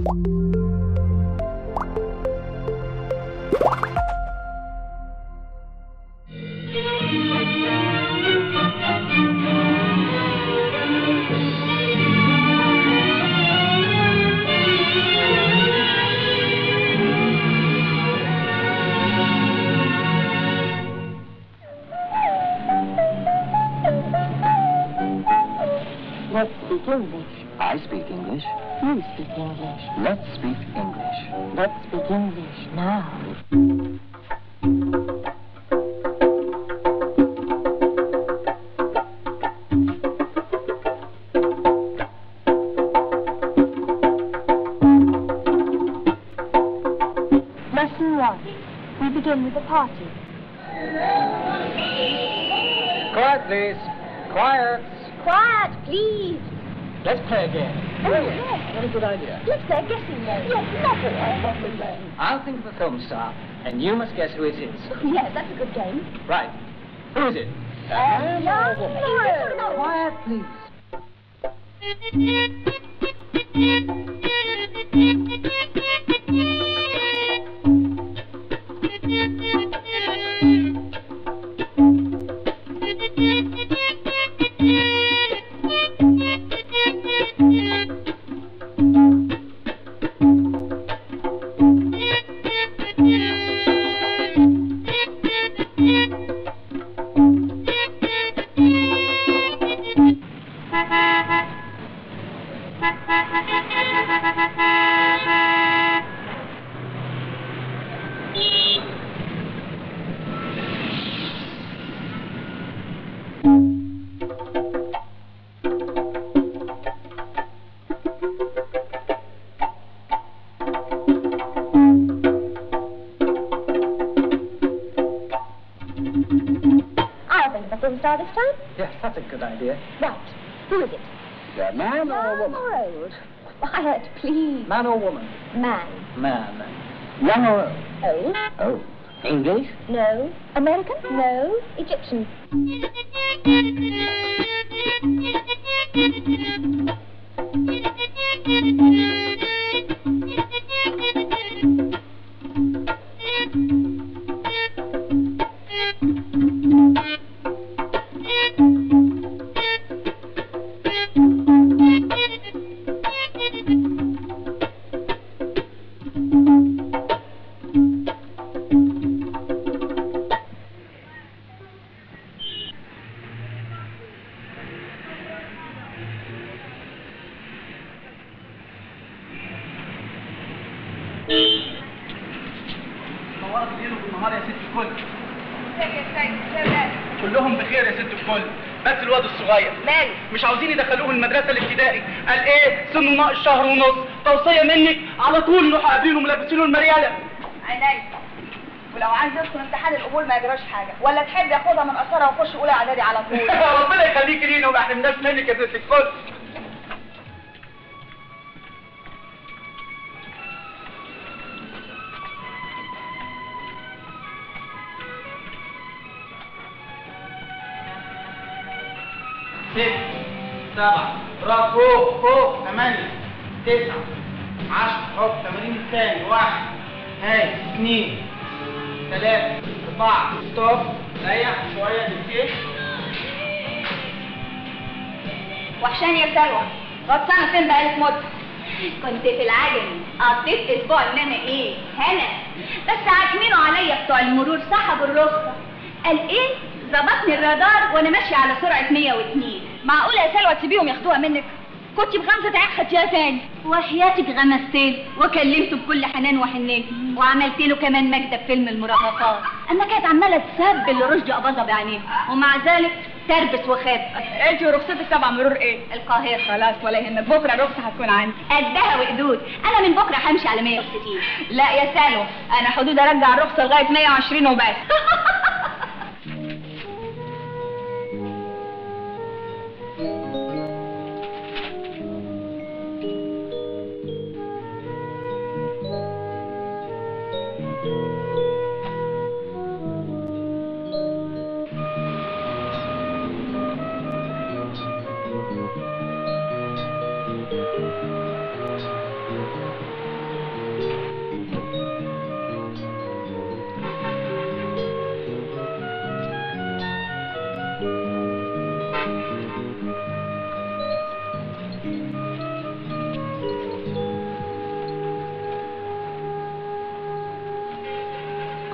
Let's speak English. I speak English. You speak English. Let's speak English. Let's speak English now. Lesson one. We begin with the party. Quiet, please. Quiet. Quiet, please. Let's play a game. Oh, yes. What a good idea. Let's play a guessing game. Yes, lovely. I'll think of a film star, and you must guess who it is. Yes, that's a good game. Right. Who is it? Uh, young Laura. Quiet, please. I'll think of a film star this time. Yes, that's a good idea. Right. Who is it? Is that a man or a Young woman? or old? Quiet, please. Man or woman? Man. Man. Young or old? Old? Oh. English? No. American? No. Egyptian? صورت ليله في النهار يا ست الكل كلهم بخير يا ست الكل بس الواد الصغير ماله؟ مش عاوزين يدخلوه المدرسه الابتدائي قال ايه سنه ناقص شهر ونص توصيه منك على طول نروح قابلينه وملبسينه المرياله عينيا ولو عايز يدخل امتحان القبول ما يجراش حاجه ولا تحب ياخدها من قصرها ويخش اولى اعدادي على طول ربنا يخليك لينا وما يحرمناش منك يا ست الكل ست سبعة برافو فوق فوق ثمانية تسعة عشرة حط تمرين الثاني واحد هاي اثنين ثلاثة أربعة ستوب ريح شوية دقيقتين وحشاني يا سلوى غطسانه فين بقالك مده كنت في العجمي قضيت اسبوع انما ايه هنا بس عاكمينه عليا بتوع المرور سحبوا الرخصه قال ايه ظبطني الرادار وانا ماشيه على سرعه 102 معقوله يا سلوى تسيبيهم ياخدوها منك كنت بغمزه عين خدتيها تاني وحياتك غمستين وكلمته بكل حنان وحنان وعملت له كمان مكتب فيلم المراهقات اما كانت عماله تسبل لرشدي اباظه بعينيها ومع ذلك تربس وخاف انت ورخصتك تبع مرور ايه؟ القاهره خلاص ولا يهمك بكره الرخصه هتكون عندي قدها وقدود انا من بكره همشي على 160 لا يا سلوى انا حدود ارجع الرخصه لغايه 120 وبس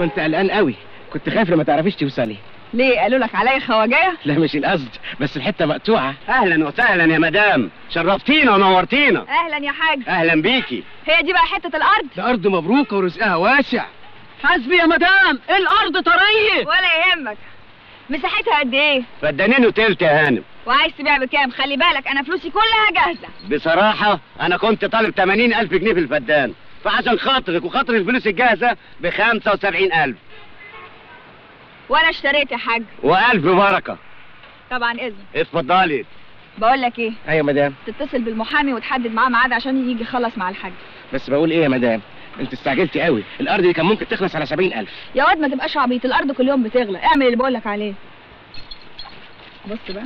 كنت قلقان قوي كنت خايف لما تعرفيش توصلي ليه قالوا لك عليا خواجايه لا مش القصد بس الحته مقطوعه اهلا وسهلا يا مدام شرفتينا ونورتينا اهلا يا حاج اهلا بيكي هي دي بقى حته الارض ده ارض مبروكه ورزقها واسع حسبي يا مدام الارض طريه ولا يهمك مساحتها قد ايه فدانين وتلت يا هانم وعايز تبيع بكام خلي بالك انا فلوسي كلها جاهزه بصراحة أنا كنت طالب 80 ألف جنيه في الفدان فعشان خاطرك وخاطر الفلوس الجاهزة ب 75 ألف وانا اشتريت يا حاج وألف بركة طبعا اذن اتفضلي بقول لك ايه ايوه يا مدام تتصل بالمحامي وتحدد معاه ميعاد عشان يجي يخلص مع الحاج بس بقول ايه يا مدام انت استعجلتي قوي الارض دي كان ممكن تخلص على 70000 يا واد ما تبقاش عبيط الارض كل يوم بتغلى اعمل اللي بقول لك عليه بص بقى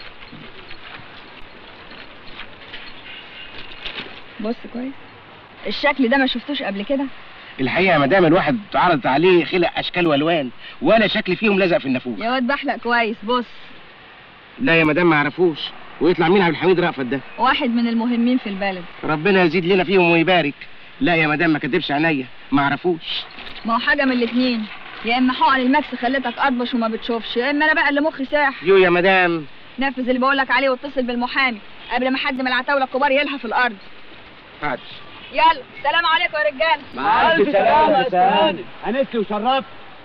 بص كويس الشكل ده ما شفتوش قبل كده الحقيقه يا مدام الواحد اتعرض عليه خلق اشكال والوان ولا شكل فيهم لزق في النافوخ يا واد بحلق كويس بص لا يا مدام ما يعرفوش ويطلع مين عبد الحميد رأفت ده واحد من المهمين في البلد ربنا يزيد لنا فيهم ويبارك لا يا مدام ما كدبش عينيا ما اعرفوش ما هو حاجه من الاتنين يا اما حقن الماكس خلتك اطبش وما بتشوفش يا اما انا بقى اللي مخي ساح يو يا مدام نفذ اللي بقول لك عليه واتصل بالمحامي قبل ما حد من العتاوله الكبار يلهى في الارض حاضر يلا سلام عليكم يا رجاله مع ألف سلامة يا سلام. أنست وشرفت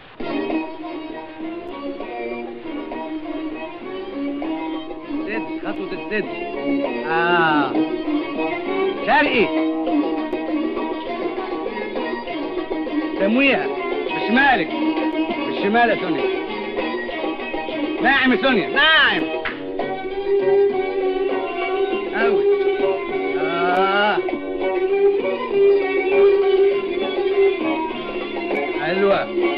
سد خطوة السد اه شرقي تمويها بشمالك بالشمال يا سونيا ناعم يا سونيا ناعم أوي آه حلوة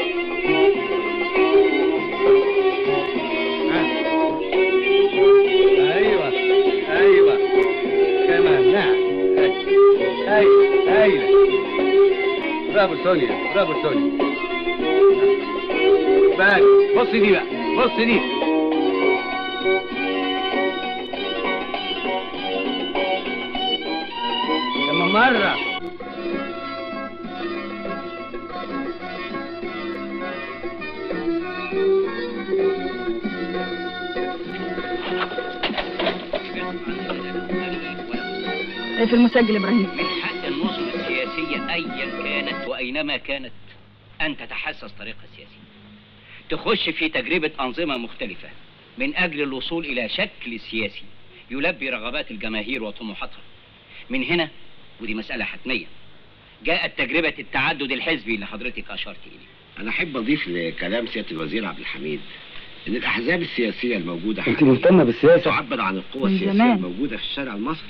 ها. أيوة أيوة كمان نعم أيوة أيوة برافو سونيا برافو سونيا بقى بص دي بقى بص دي لما مرة في المسجل ابراهيم من حق النظم السياسية أيا كانت وأينما كانت أن تتحسس طريقها السياسي تخش في تجربة أنظمة مختلفة من أجل الوصول إلى شكل سياسي يلبي رغبات الجماهير وطموحاتها من هنا ودي مسألة حتمية جاءت تجربة التعدد الحزبي اللي حضرتك أشرت إليه أنا أحب أضيف لكلام سيادة الوزير عبد الحميد إن الأحزاب السياسية الموجودة انت حالياً مهتمة بالسياسة تعبر عن القوى من السياسية زمان. الموجودة في الشارع المصري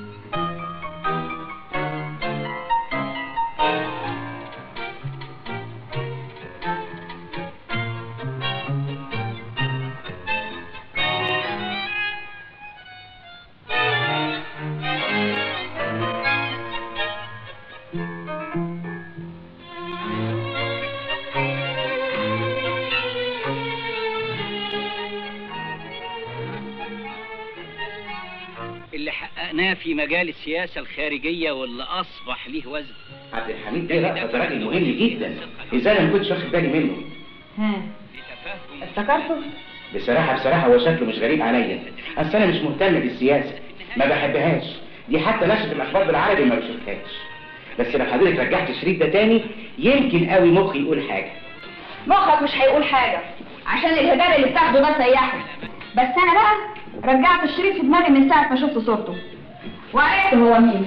اللي حققناه في مجال السياسة الخارجية واللي أصبح له وزن عبد الحميد ده رأفت راجل مهم جدا ازاي انا ما كنتش واخد بالي منه لتفهم افتكرته بصراحة بصراحة هو شكله مش غريب عليا اصل انا مش مهتم بالسياسة ما بحبهاش دي حتى نشرة الاخبار بالعربي ما بشوفهاش بس لو حضرتك رجعت الشريط ده تاني يمكن قوي مخي يقول حاجة مخك مش هيقول حاجه عشان الهبال اللي بتاخده ده سيحه بس انا بقى رجعت الشريط في دماغي من ساعه ما شفت صورته وعرفت هو مين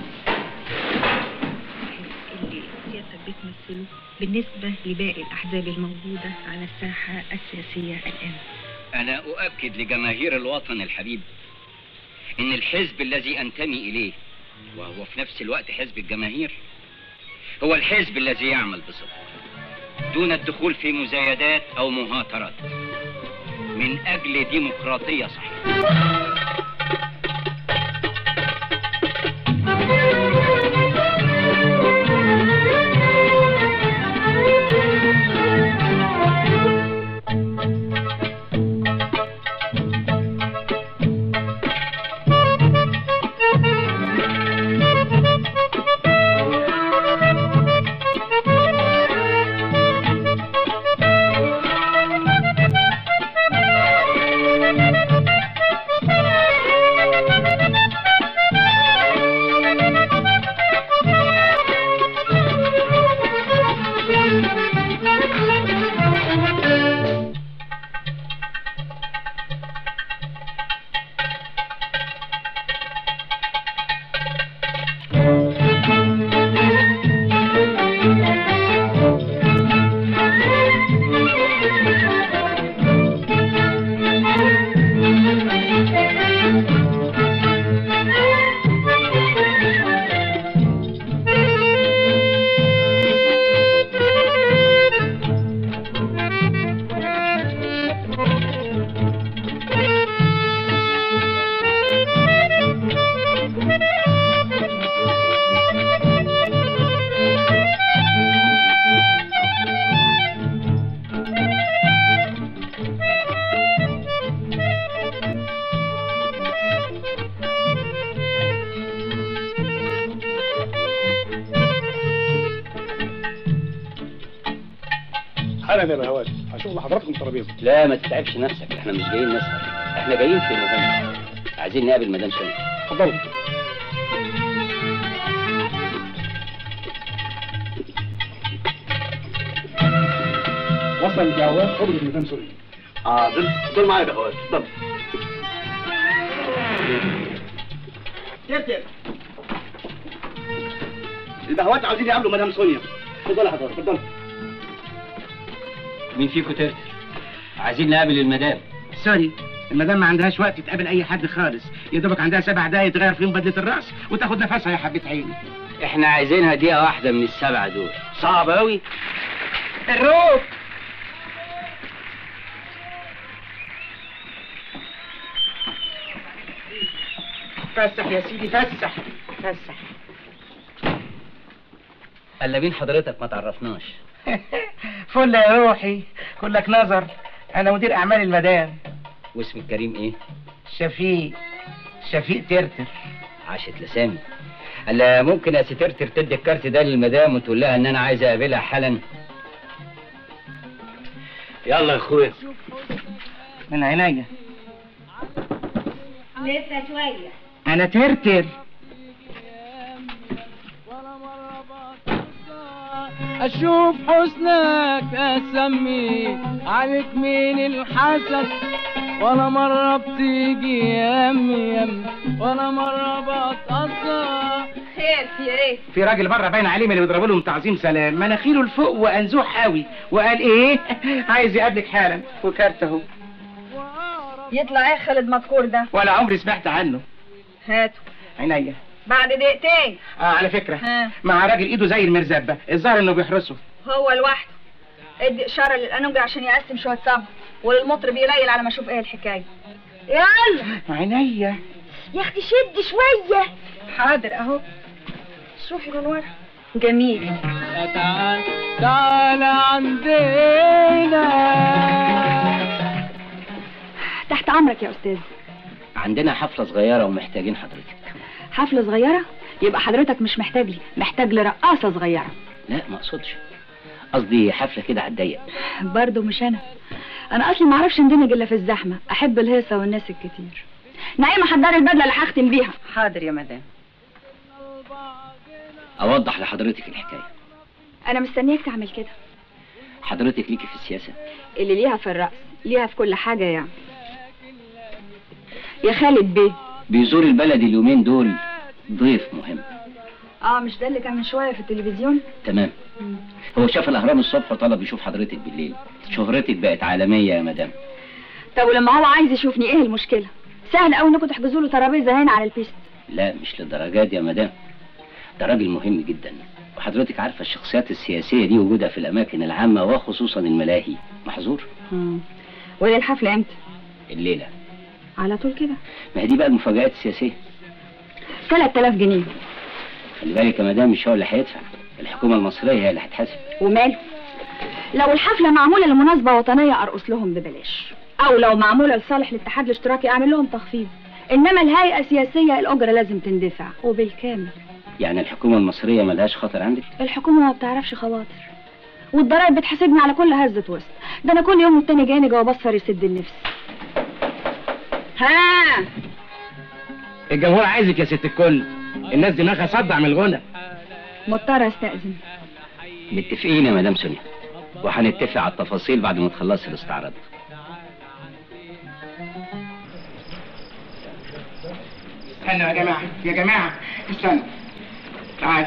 اللي سيادتك بتمثله بالنسبة لباقي الأحزاب الموجودة على الساحة السياسية الآن أنا أؤكد لجماهير الوطن الحبيب إن الحزب الذي أنتمي إليه وهو في نفس الوقت حزب الجماهير هو الحزب الذي يعمل بصدق دون الدخول في مزايدات أو مهاترات من أجل ديمقراطية صحيحة حالا يا بهوات هشوف لحضراتكم ترابيزه لا ما تتعبش نفسك احنا مش جايين نسهر احنا جايين في مهمة عايزين نقابل مدام سامي اتفضلوا وصل الجواب خد الميدان سوري اه دول دول معايا يا بهوات اتفضل ترتر البهوات عاوزين يقابلوا مدام سونيا اتفضل يا حضرتك اتفضل مين فيكم ترتر عايزين نقابل المدام سوري المدام ما عندهاش وقت تقابل اي حد خالص يا دوبك عندها سبع دقايق تغير فيهم بدله الراس وتاخد نفسها يا حبه عيني احنا عايزينها دقيقة واحدة من السبعة دول صعب قوي الروح فسح يا سيدي فسح فسح قلبين حضرتك ما تعرفناش فل يا روحي كلك نظر انا مدير اعمال المدام واسم الكريم ايه شفيق شفيق ترتر عاشت لسامي قال ممكن يا سترتر تدي الكارت ده للمدام وتقول لها ان انا عايز اقابلها حالا يلا يا اخويا من عينيا لسه شوية انا ترتر اشوف حسنك اسمي عليك مين الحسد ولا مرة بتيجي يم يم ولا مرة بتقصر خير في ايه في راجل بره باين عليه من اللي بيضربوا لهم تعظيم سلام مناخيره لفوق وانزوح قوي وقال ايه عايز يقابلك حالا وكارت اهو يطلع ايه خالد مذكور ده ولا عمري سمعت عنه هاته عينيا بعد دقيقتين اه على فكره ها. مع راجل ايده زي المرزبه الظاهر انه بيحرسه هو لوحده ادي اشاره للانوجي عشان يقسم شويه صبر وللمطرب يليل على ما اشوف ايه الحكايه يلا عينيا يا اختي شدي شويه حاضر اهو شوفي من ورا جميل تعال تعال عندنا تحت امرك يا استاذ عندنا حفلة صغيرة ومحتاجين حضرتك حفله صغيره يبقى حضرتك مش محتاج لي محتاج لرقاصه صغيره لا ما اقصدش قصدي حفلة كده على الضيق برضه مش انا انا اصلي ما اعرفش اندمج الا في الزحمه احب الهيصه والناس الكتير نعيمه حضري البدله اللي هختم بيها حاضر يا مدام اوضح لحضرتك الحكاية انا مستنياك تعمل كده حضرتك ليكي في السياسة اللي ليها في الرأس ليها في كل حاجة يعني يا خالد بيه بيزور البلد اليومين دول ضيف مهم اه مش ده اللي كان من شوية في التلفزيون تمام هو شاف الاهرام الصبح وطلب يشوف حضرتك بالليل شهرتك بقت عالمية يا مدام طب ولما هو عايز يشوفني ايه المشكلة سهل قوي انكم تحجزوا له ترابيزة هنا على البيست لا مش للدرجات يا مدام ده راجل مهم جدا وحضرتك عارفة الشخصيات السياسية دي وجودها في الأماكن العامة وخصوصا الملاهي محظور وهي الحفلة امتى الليلة على طول كده ما هي دي بقى المفاجآت السياسية 3000 جنيه خلي بالك يا مدام مش هو اللي هيدفع الحكومة المصرية هي اللي هتحاسب وماله لو الحفلة معمولة لمناسبة وطنية ارقص لهم ببلاش او لو معمولة لصالح الاتحاد الاشتراكي اعمل لهم تخفيض انما الهيئة السياسية الاجرة لازم تندفع وبالكامل يعني الحكومة المصرية ملهاش خطر عندك الحكومة ما بتعرفش خواطر والضرايب بتحاسبني على كل هزة وسط ده انا كل يوم والتاني جاني جواب اصفر يسد النفس ها الجمهور عايزك يا ست الكل الناس دماغها صدع من الغنى مضطرة استأذن متفقين يا مدام سونيا وهنتفق على التفاصيل بعد ما تخلصي الاستعراض استنوا يا جماعة يا جماعة استنوا تعال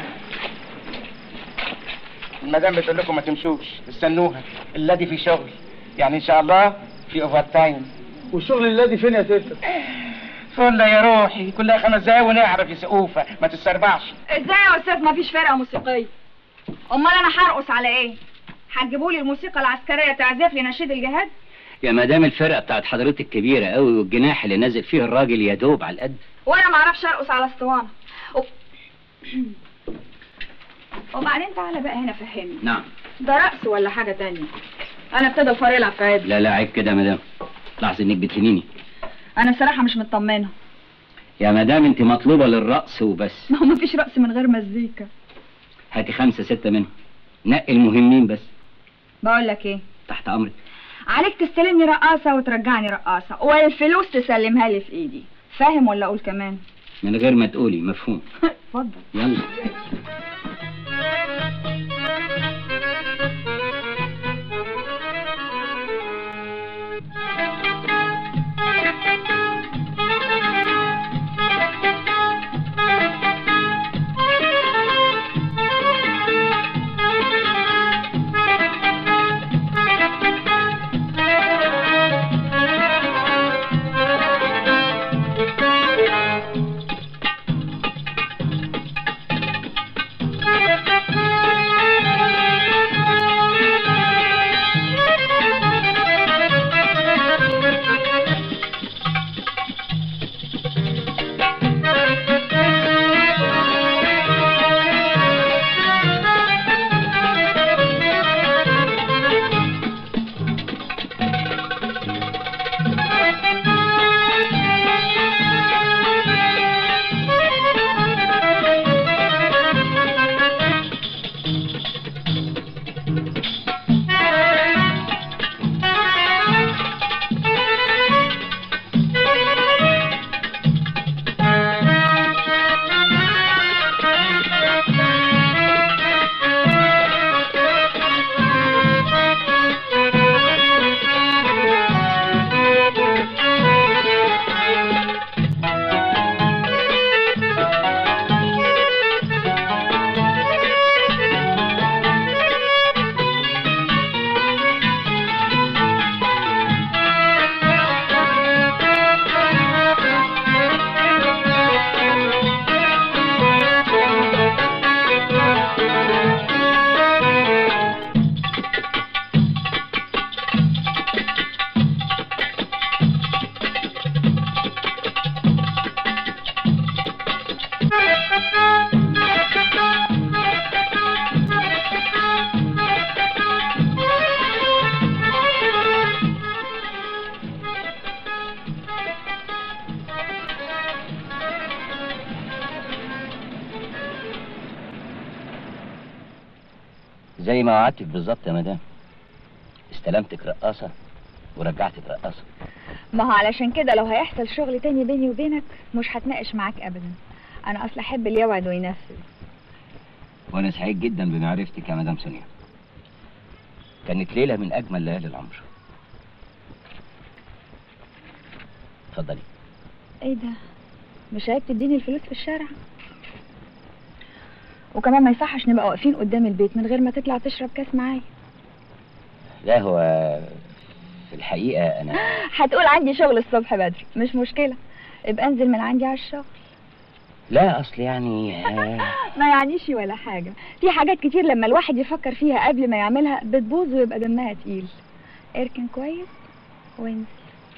المدام بتقول لكم ما تمشوش استنوها الذي في شغل يعني ان شاء الله في اوفر تايم والشغل الذي فين يا تيتا فل يا روحي كلها خمس دقايق ونعرف يا سقوفة ما تستربعش ازاي يا استاذ ما فيش فرقة موسيقية امال انا هرقص على ايه هتجيبوا لي الموسيقى العسكرية تعزف لي نشيد الجهاد يا مدام الفرقة بتاعت حضرتك كبيرة قوي والجناح اللي نازل فيه الراجل يا دوب على القد وانا ما اعرفش ارقص على اسطوانة و... وبعدين تعالى بقى هنا فهمني نعم ده رقص ولا حاجة تانية انا ابتدى الفار يلعب في عيب لا لا عيب كده يا مدام لاحظ انك بتهنيني انا بصراحة مش مطمنة يا مدام انت مطلوبة للرقص وبس ما هو مفيش رقص من غير مزيكا هاتي خمسة ستة منهم نقي المهمين بس بقول لك ايه تحت امرك عليك تستلمني رقاصة وترجعني رقاصة والفلوس تسلمها لي في ايدي فاهم ولا اقول كمان من غير ما تقولي مفهوم اتفضل يلا زي ما وعدتك بالظبط يا مدام استلمتك رقاصة ورجعتك رقاصة ما هو علشان كده لو هيحصل شغل تاني بيني وبينك مش هتناقش معاك ابدا انا اصلا احب اللي يوعد وينفذ وانا سعيد جدا بمعرفتك يا مدام سونيا كانت ليلة من اجمل ليالي العمر اتفضلي ايه ده مش عيب تديني الفلوس في الشارع وكمان ما يصحش نبقى واقفين قدام البيت من غير ما تطلع تشرب كاس معايا لا هو في الحقيقة انا هتقول عندي شغل الصبح بدري مش مشكلة ابقى انزل من عندي على الشغل لا اصل يعني آه، ما يعنيش ولا حاجة في حاجات كتير لما الواحد يفكر فيها قبل ما يعملها بتبوظ ويبقى دمها تقيل اركن كويس وانزل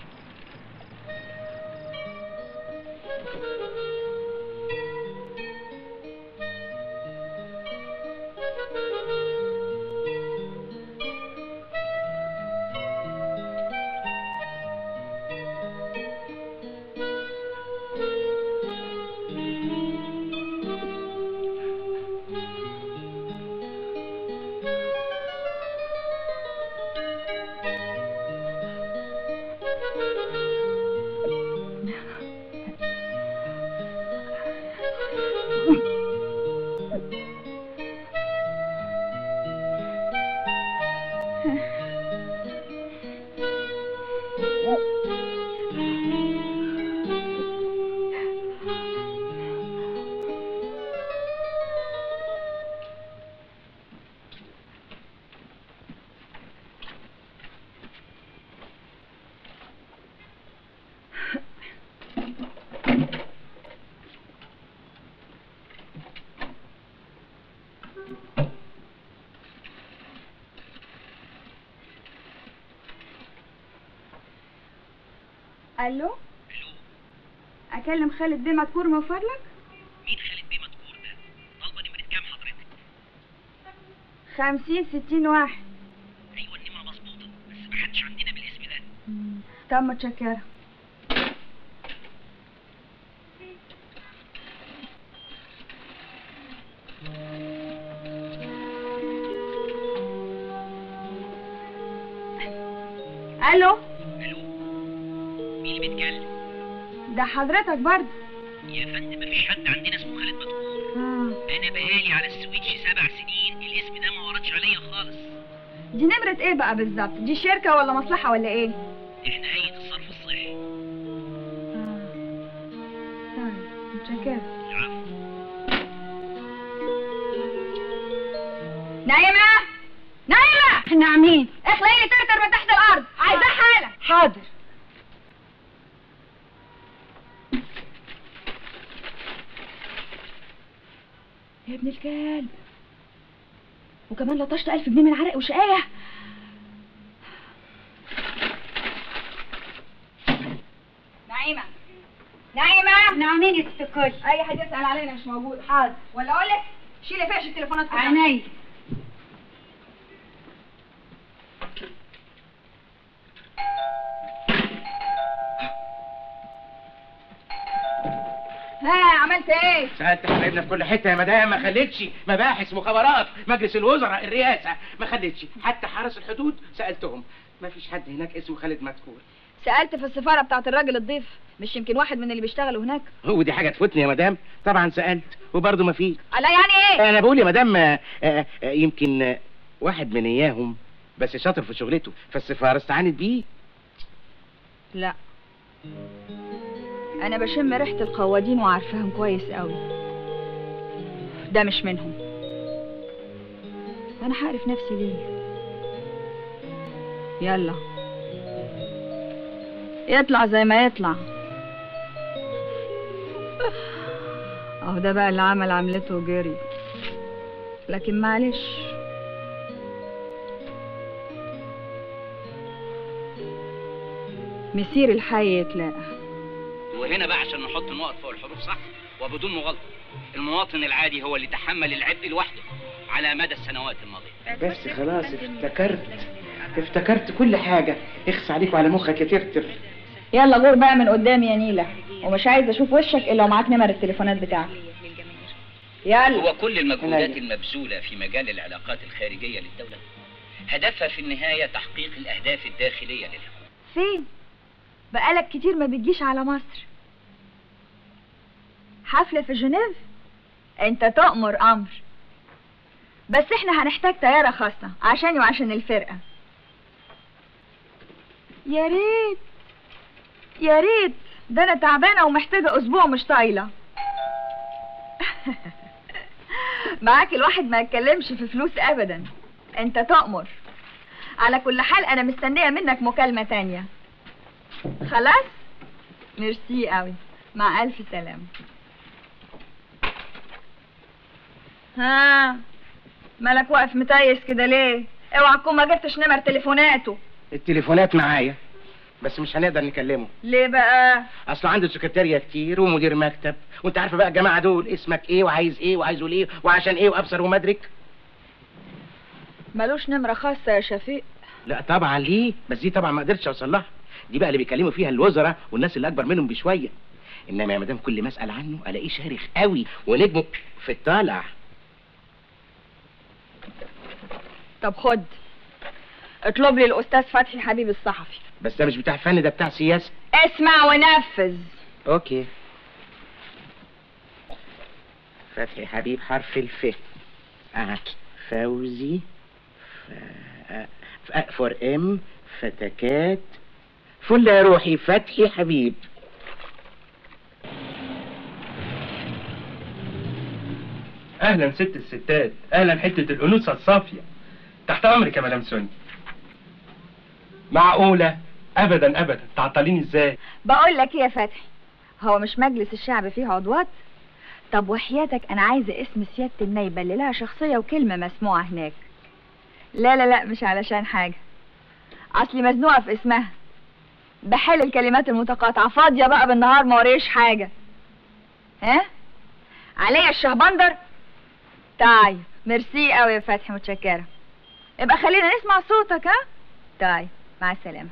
الو اكلم خالد بيه مذكور من فضلك مين خالد بيه مذكور ده؟ طالبه نمرة كام حضرتك؟ خمسين ستين واحد ايوه النمرة مظبوطة بس محدش عندنا بالاسم ده طب متشكرة الو الو مين اللي بيتكلم ده حضرتك برضه يا فندم مفيش حد عندنا اسمه خالد مدكور آه. انا بقالي على السويتش سبع سنين الاسم ده ما وردش عليا خالص دي نمرة ايه بقى بالظبط دي شركة ولا مصلحة ولا ايه احنا هيئه الصرف الصحي طيب متشكرة نايمة نايمة ناعمين اخلقي لي ترتر من تحت الارض عايزاه حالا حاضر يا ابن الكلب وكمان لطشت ألف جنيه من عرق وشقاية نعيمة نعيمة نعمين يا ست الكل أي حد يسأل علينا مش موجود حاضر ولا أقول لك شيلي فيش التليفونات كلها عيني ها عملت ايه؟ سألت حبايبنا في كل حتة يا مدام ما خليتش مباحث مخابرات مجلس الوزراء الرئاسة ما خليتش حتى حرس الحدود سألتهم ما فيش حد هناك اسمه خالد مذكور سألت في السفارة بتاعت الراجل الضيف مش يمكن واحد من اللي بيشتغلوا هناك هو دي حاجة تفوتني يا مدام طبعا سألت وبرضه ما فيش لا يعني ايه؟ انا بقول يا مدام آه، آه، آه، يمكن آه، واحد من اياهم بس شاطر في شغلته فالسفارة استعانت بيه لا انا بشم ريحة القوادين وعارفاهم كويس قوي ده مش منهم انا هعرف نفسي ليه يلا يطلع زي ما يطلع اهو ده بقى اللي عمل عملته وجري لكن معلش مسير الحي يتلاقى وهنا بقى عشان نحط النقط فوق الحروف صح وبدون مغالطة المواطن العادي هو اللي تحمل العبء لوحده على مدى السنوات الماضية بس خلاص افتكرت افتكرت كل حاجة اخس عليك وعلى مخك يا ترتر يلا غور بقى من قدامي يا نيلة ومش عايز اشوف وشك الا ومعاك نمر التليفونات بتاعك يلا هو كل المجهودات المبذولة في مجال العلاقات الخارجية للدولة هدفها في النهاية تحقيق الأهداف الداخلية للحكومة فين بقالك كتير ما بتجيش على مصر حفلة في جنيف انت تؤمر امر بس احنا هنحتاج طيارة خاصة عشاني وعشان الفرقة يا ريت يا ريت ده انا تعبانة ومحتاجة اسبوع مش طايلة معاك الواحد ما يتكلمش في فلوس ابدا انت تؤمر على كل حال انا مستنية منك مكالمة تانية خلاص ميرسي قوي مع الف سلامة ها مالك واقف متيس كده ليه اوعى تكون ما جبتش نمر تليفوناته التليفونات معايا بس مش هنقدر نكلمه ليه بقى اصل عنده سكرتارية كتير ومدير مكتب وانت عارفه بقى الجماعه دول اسمك ايه وعايز ايه وعايزه ليه وعشان ايه وابصر ومدرك ملوش نمرة خاصة يا شفيق لا طبعا ليه بس دي طبعا ما قدرتش اوصل لها دي بقى اللي بيكلموا فيها الوزراء والناس اللي اكبر منهم بشويه انما يا مدام كل ما اسال عنه الاقيه شارخ قوي ونجمه في الطالع طب خد اطلب لي الاستاذ فتحي حبيب الصحفي بس ده مش بتاع فن ده بتاع سياسه اسمع ونفذ اوكي فتحي حبيب حرف الف اه فوزي ف... ف... فور ام فتكات فل يا روحي فتحي حبيب اهلا ست الستات اهلا حته الانوثه الصافيه تحت امرك يا مدام سوني معقوله ابدا ابدا تعطليني ازاي بقول لك ايه يا فتحي هو مش مجلس الشعب فيه عضوات طب وحياتك انا عايزه اسم سياده النايبه اللي لها شخصيه وكلمه مسموعه هناك لا لا لا مش علشان حاجه اصلي مزنوقه في اسمها بحل الكلمات المتقاطعه فاضيه بقى بالنهار ما وريش حاجه ها عليا الشهبندر طيب ميرسي قوي يا فتحي متشكره يبقى خلينا نسمع صوتك ها طيب مع السلامه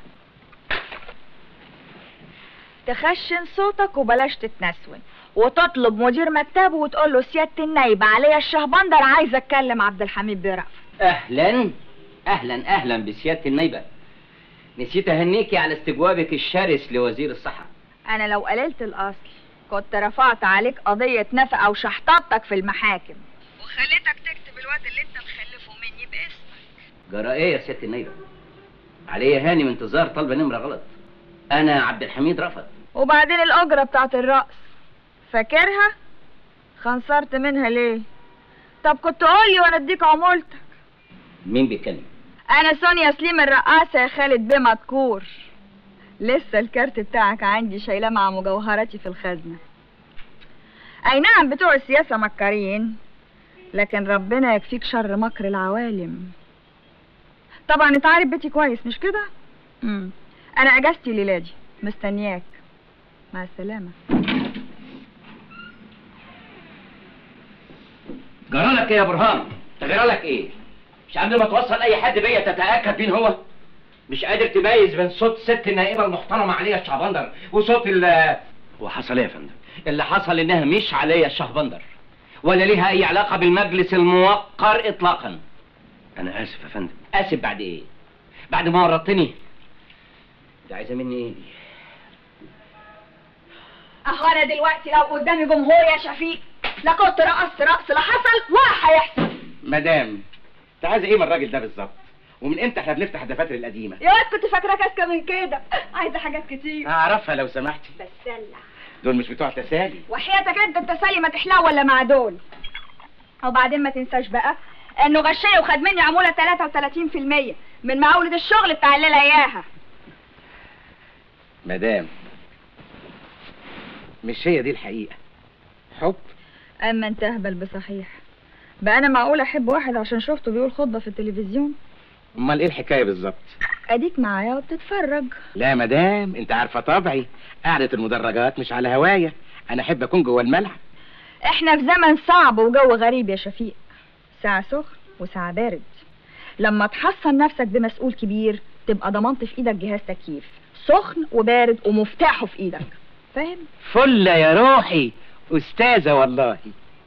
تخشن صوتك وبلاش تتنسون وتطلب مدير مكتبه وتقول له سياده النايبه عليا الشهبندر عايزه اتكلم عبد الحميد برأفت أهلا أهلا أهلا بسيادة النيبة نسيت اهنيكي على استجوابك الشرس لوزير الصحة انا لو قللت الاصل كنت رفعت عليك قضية نفقة وشحططتك في المحاكم وخليتك تكتب الواد اللي انت مخلفه مني باسمك جرى ايه يا سيادة النيرة عليا هاني من انتظار طالبة نمرة غلط انا عبد الحميد رفض وبعدين الأجرة بتاعت الرقص فاكرها خنصرت منها ليه طب كنت قولي وانا اديك عمولتك مين بيتكلم انا سونيا سليم الرقاصة يا خالد بيه مذكور لسه الكارت بتاعك عندي شايلاه مع مجوهراتي في الخزنة اي نعم بتوع السياسة مكارين لكن ربنا يكفيك شر مكر العوالم طبعا انت عارف بيتي كويس مش كده امم انا اجازتي الليله دي مستنياك مع السلامة جرالك ايه يا برهان جرالك ايه مش قبل ما توصل اي حد بيا تتاكد مين هو مش قادر تميز بين صوت ست النائبه المحترمه عليا الشهبندر وصوت ال وحصل ايه يا فندم اللي حصل انها مش عليا الشهبندر ولا ليها اي علاقه بالمجلس الموقر اطلاقا انا اسف يا فندم اسف بعد ايه بعد ما ورطتني ده عايزه مني ايه اهو انا دلوقتي لو قدامي جمهور يا شفيق لا كنت رقصت رقص لا حصل ولا هيحصل مدام انت عايزه ايه من الراجل ده بالظبط ومن امتى احنا بنفتح الدفاتر القديمه يا واد كنت فاكراك اذكى من كده عايزه حاجات كتير اعرفها لو سمحتي بسلع دول مش بتوع تسالي وحياتك انت التسالي ما تحلى ولا مع دول وبعدين ما تنساش بقى انه غشني وخد مني عموله 33% من معولة الشغل بتاع الليله اياها مدام مش هي دي الحقيقه حب اما انت اهبل بصحيح بقى انا معقول احب واحد عشان شفته بيقول خطبه في التلفزيون امال ايه الحكايه بالظبط اديك معايا وبتتفرج لا مدام انت عارفه طبعي قعده المدرجات مش على هوايه انا احب اكون جوه الملعب احنا في زمن صعب وجو غريب يا شفيق ساعة سخن وساعة بارد لما تحصن نفسك بمسؤول كبير تبقى ضمنت في ايدك جهاز تكييف سخن وبارد ومفتاحه في ايدك فاهم فل يا روحي استاذه والله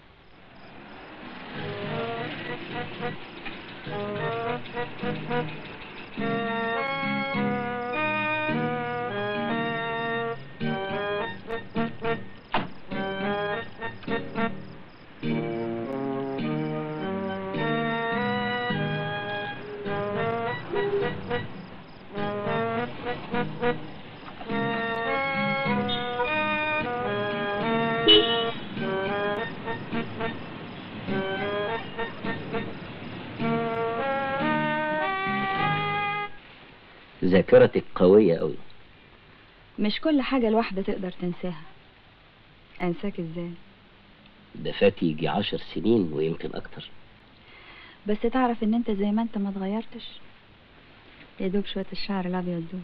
ذاكرتك قويه قوي مش كل حاجة الواحدة تقدر تنساها انساك ازاي ده فات يجي عشر سنين ويمكن اكتر بس تعرف ان انت زي ما انت ما اتغيرتش يا دوب شوية الشعر الابيض دول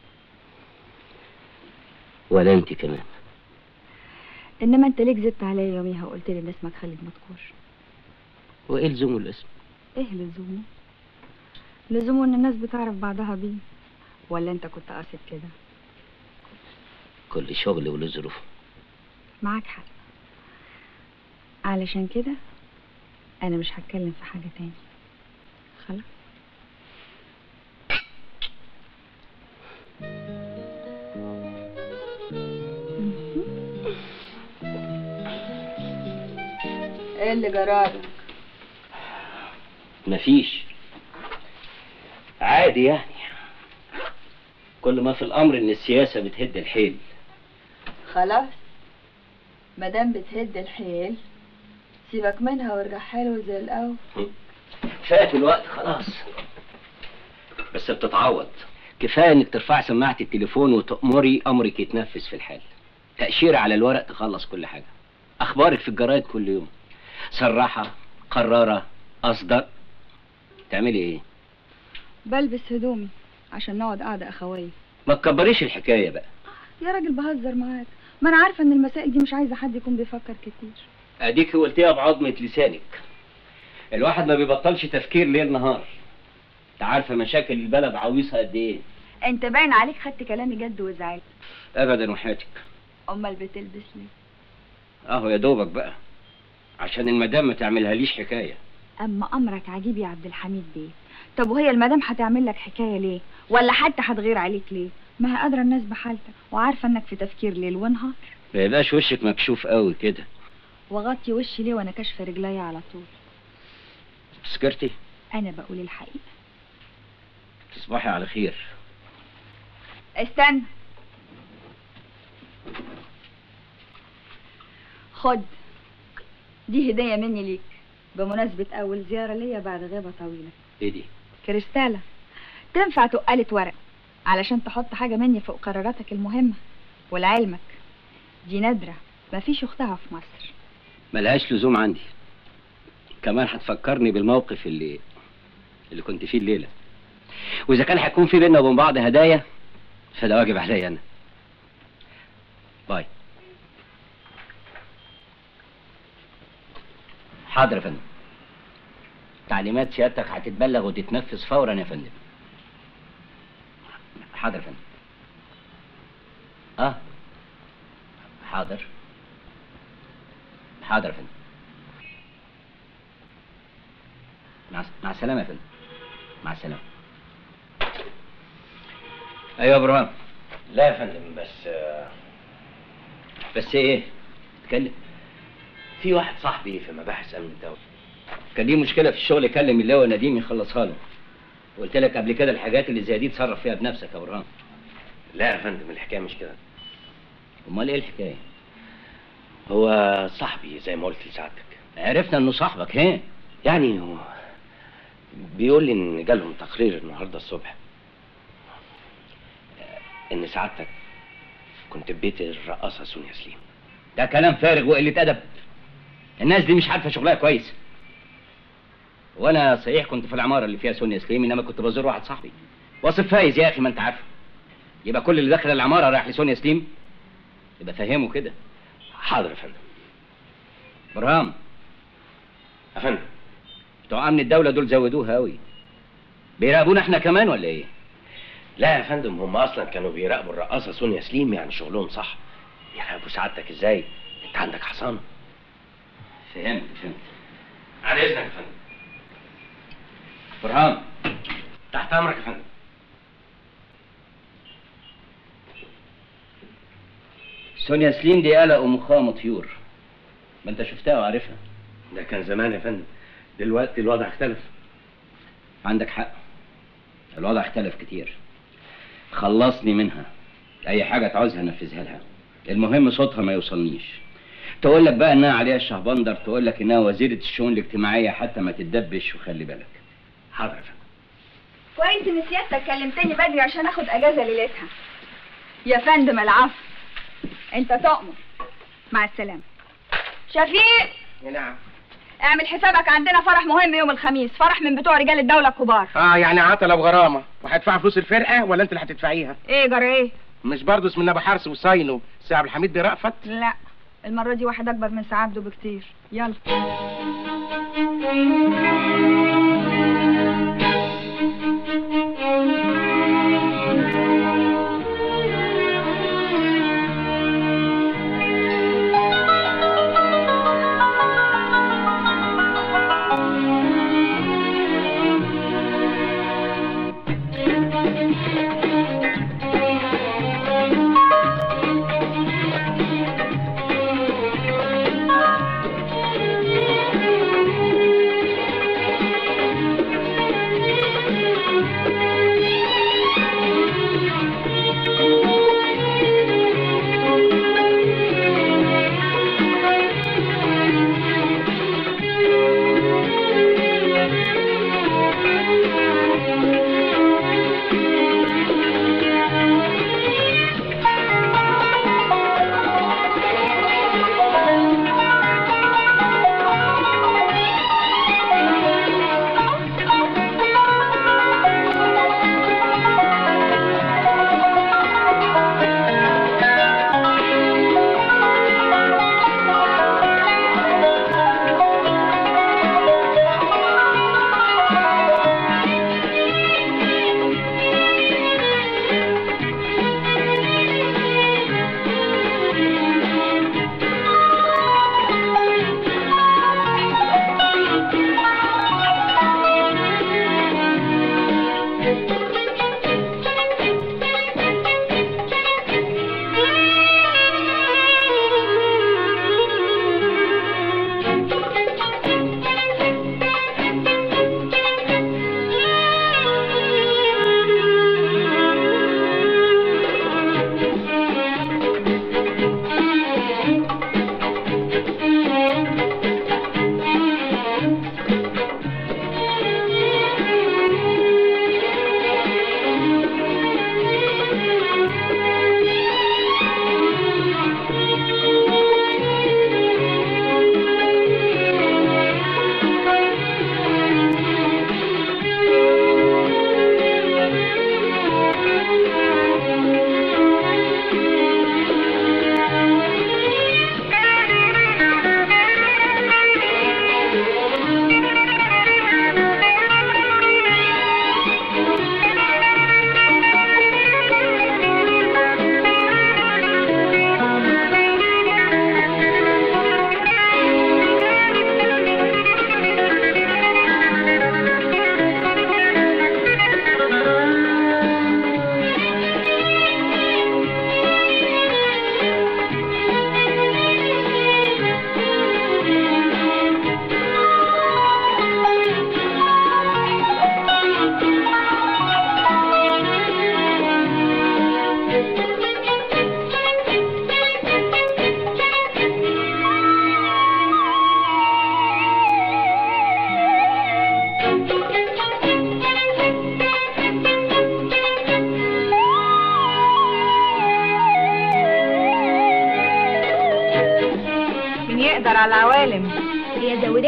ولا انت كمان انما انت ليك زدت عليا يوميها وقلت لي ان اسمك خالد مذكور وايه لزوم الاسم ايه لزومه لزومه ان الناس بتعرف بعضها بيه ولا انت كنت قاصد كده كل شغل وله ظروفه معاك حق علشان كده انا مش هتكلم في حاجة تاني خلاص ايه اللي جرالك مفيش عادي يعني كل ما في الامر ان السياسه بتهد الحيل خلاص مادام بتهد الحيل سيبك منها وارجع حلو زي الاول فات الوقت خلاص بس بتتعوض كفايه انك ترفعي سماعه التليفون وتأمري امرك يتنفذ في الحال تأشيرة على الورق تخلص كل حاجه اخبارك في الجرايد كل يوم صراحه قراره اصدق تعملي ايه بلبس هدومي عشان نقعد قعدة أخوية ما تكبريش الحكايه بقى يا راجل بهزر معاك ما أنا عارفة إن المسائل دي مش عايزة حد يكون بيفكر كتير اديك قلتيها بعظمه لسانك الواحد ما بيبطلش تفكير ليل نهار انت عارفه مشاكل البلد عويصه قد ايه أنت باين عليك خدت كلامي جد وزعلت ابدا وحياتك أمال بتلبس ليه اهو يا دوبك بقى عشان المدام ما تعملها ليش حكايه أما أمرك عجيب يا عبد الحميد بيه طب وهي المدام هتعمل لك حكايه ليه ولا حتى هتغير عليك ليه ما هي قادره الناس بحالتك وعارفه انك في تفكير ليل ونهار ما يبقاش وشك مكشوف قوي كده وغطي وشي ليه وانا كاشفه رجليا على طول سكرتي انا بقول الحقيقه تصبحي على خير استنى خد دي هدية مني ليك بمناسبة أول زيارة ليا بعد غيبة طويلة ايه دي كريستالة تنفع تقالة ورق علشان تحط حاجة مني فوق قراراتك المهمة ولعلمك دي نادرة مفيش أختها في مصر ملهاش لزوم عندي كمان هتفكرني بالموقف اللي اللي كنت فيه الليله واذا كان هيكون في بينا وبين بعض هدايا فده واجب عليا انا باي حاضر يا فندم تعليمات سيادتك هتتبلغ وتتنفذ فورا يا فندم حاضر يا فندم اه حاضر حاضر يا فندم مع مع السلامة يا فندم مع السلامة أيوة يا ابراهيم لا يا فندم بس بس إيه؟ اتكلم في واحد صاحبي في مباحث امن الدوله كان ليه مشكلة في الشغل كلم اللواء نديم يخلصها له قلت لك قبل كده الحاجات اللي زي دي تصرف فيها بنفسك يا ابراهيم لا يا فندم الحكايه مش كده امال ايه الحكايه هو صاحبي زي ما قلت لسعادتك عرفنا انه صاحبك هي يعني هو بيقول لي ان جالهم تقرير النهارده الصبح ان سعادتك كنت في بيت الرقاصه سونيا سليم ده كلام فارغ وقلة أدب الناس دي مش عارفة شغلها كويس وأنا صحيح كنت في العمارة اللي فيها سونيا سليم إنما كنت بزور واحد صاحبي واصف فايز يا أخي ما أنت عارفه يبقى كل اللي دخل العمارة رايح لسونيا سليم يبقى فهمه كده حاضر يا فندم برهام يا فندم بتوع أمن الدولة دول زودوها أوي بيراقبونا إحنا كمان ولا إيه؟ لا يا فندم هم اصلا كانوا بيراقبوا الرقاصه سونيا سليم يعني شغلهم صح يراقبوا سعادتك ازاي انت عندك حصانه فهمت فهمت على اذنك يا فندم برهام تحت امرك يا فندم سونيا سليم دي قلق ومخها طيور ما انت شفتها وعارفها ده كان زمان يا فندم دلوقتي الوضع اختلف عندك حق الوضع اختلف كتير خلصني منها اي حاجه تعوزها انفذها لها المهم صوتها ما يوصلنيش تقول لك بقى انها عليها الشهبندر تقول لك انها وزيره الشؤون الاجتماعيه حتى ما تتدبش وخلي بالك حاضر يا فندم كويس ان سيادتك كلمتني بدري عشان اخد اجازه ليلتها يا فندم العفو انت تؤمر مع السلامه شفيق نعم اعمل حسابك عندنا فرح مهم يوم الخميس فرح من بتوع رجال الدوله الكبار اه يعني عطله بغرامه وهيدفع فلوس الفرقه ولا انت اللي هتدفعيها ايه جرى ايه مش برضه اسم ابو حرس وصاينو سي عبد الحميد برأفت لا المره دي واحد اكبر من سعادته بكتير يلا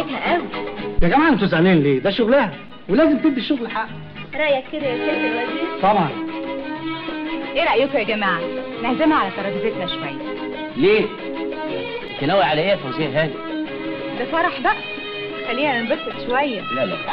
عجبتها قوي يا جماعه انتوا زعلانين ليه؟ ده شغلها ولازم تدي الشغل حقه رايك كده يا سياده الوزير طبعا ايه رايكم يا جماعه نعزمها على ترابيزتنا شويه ليه؟ انت ناوي على ايه يا فوزيه هاني؟ ده فرح بقى خلينا ننبسط شويه لا لا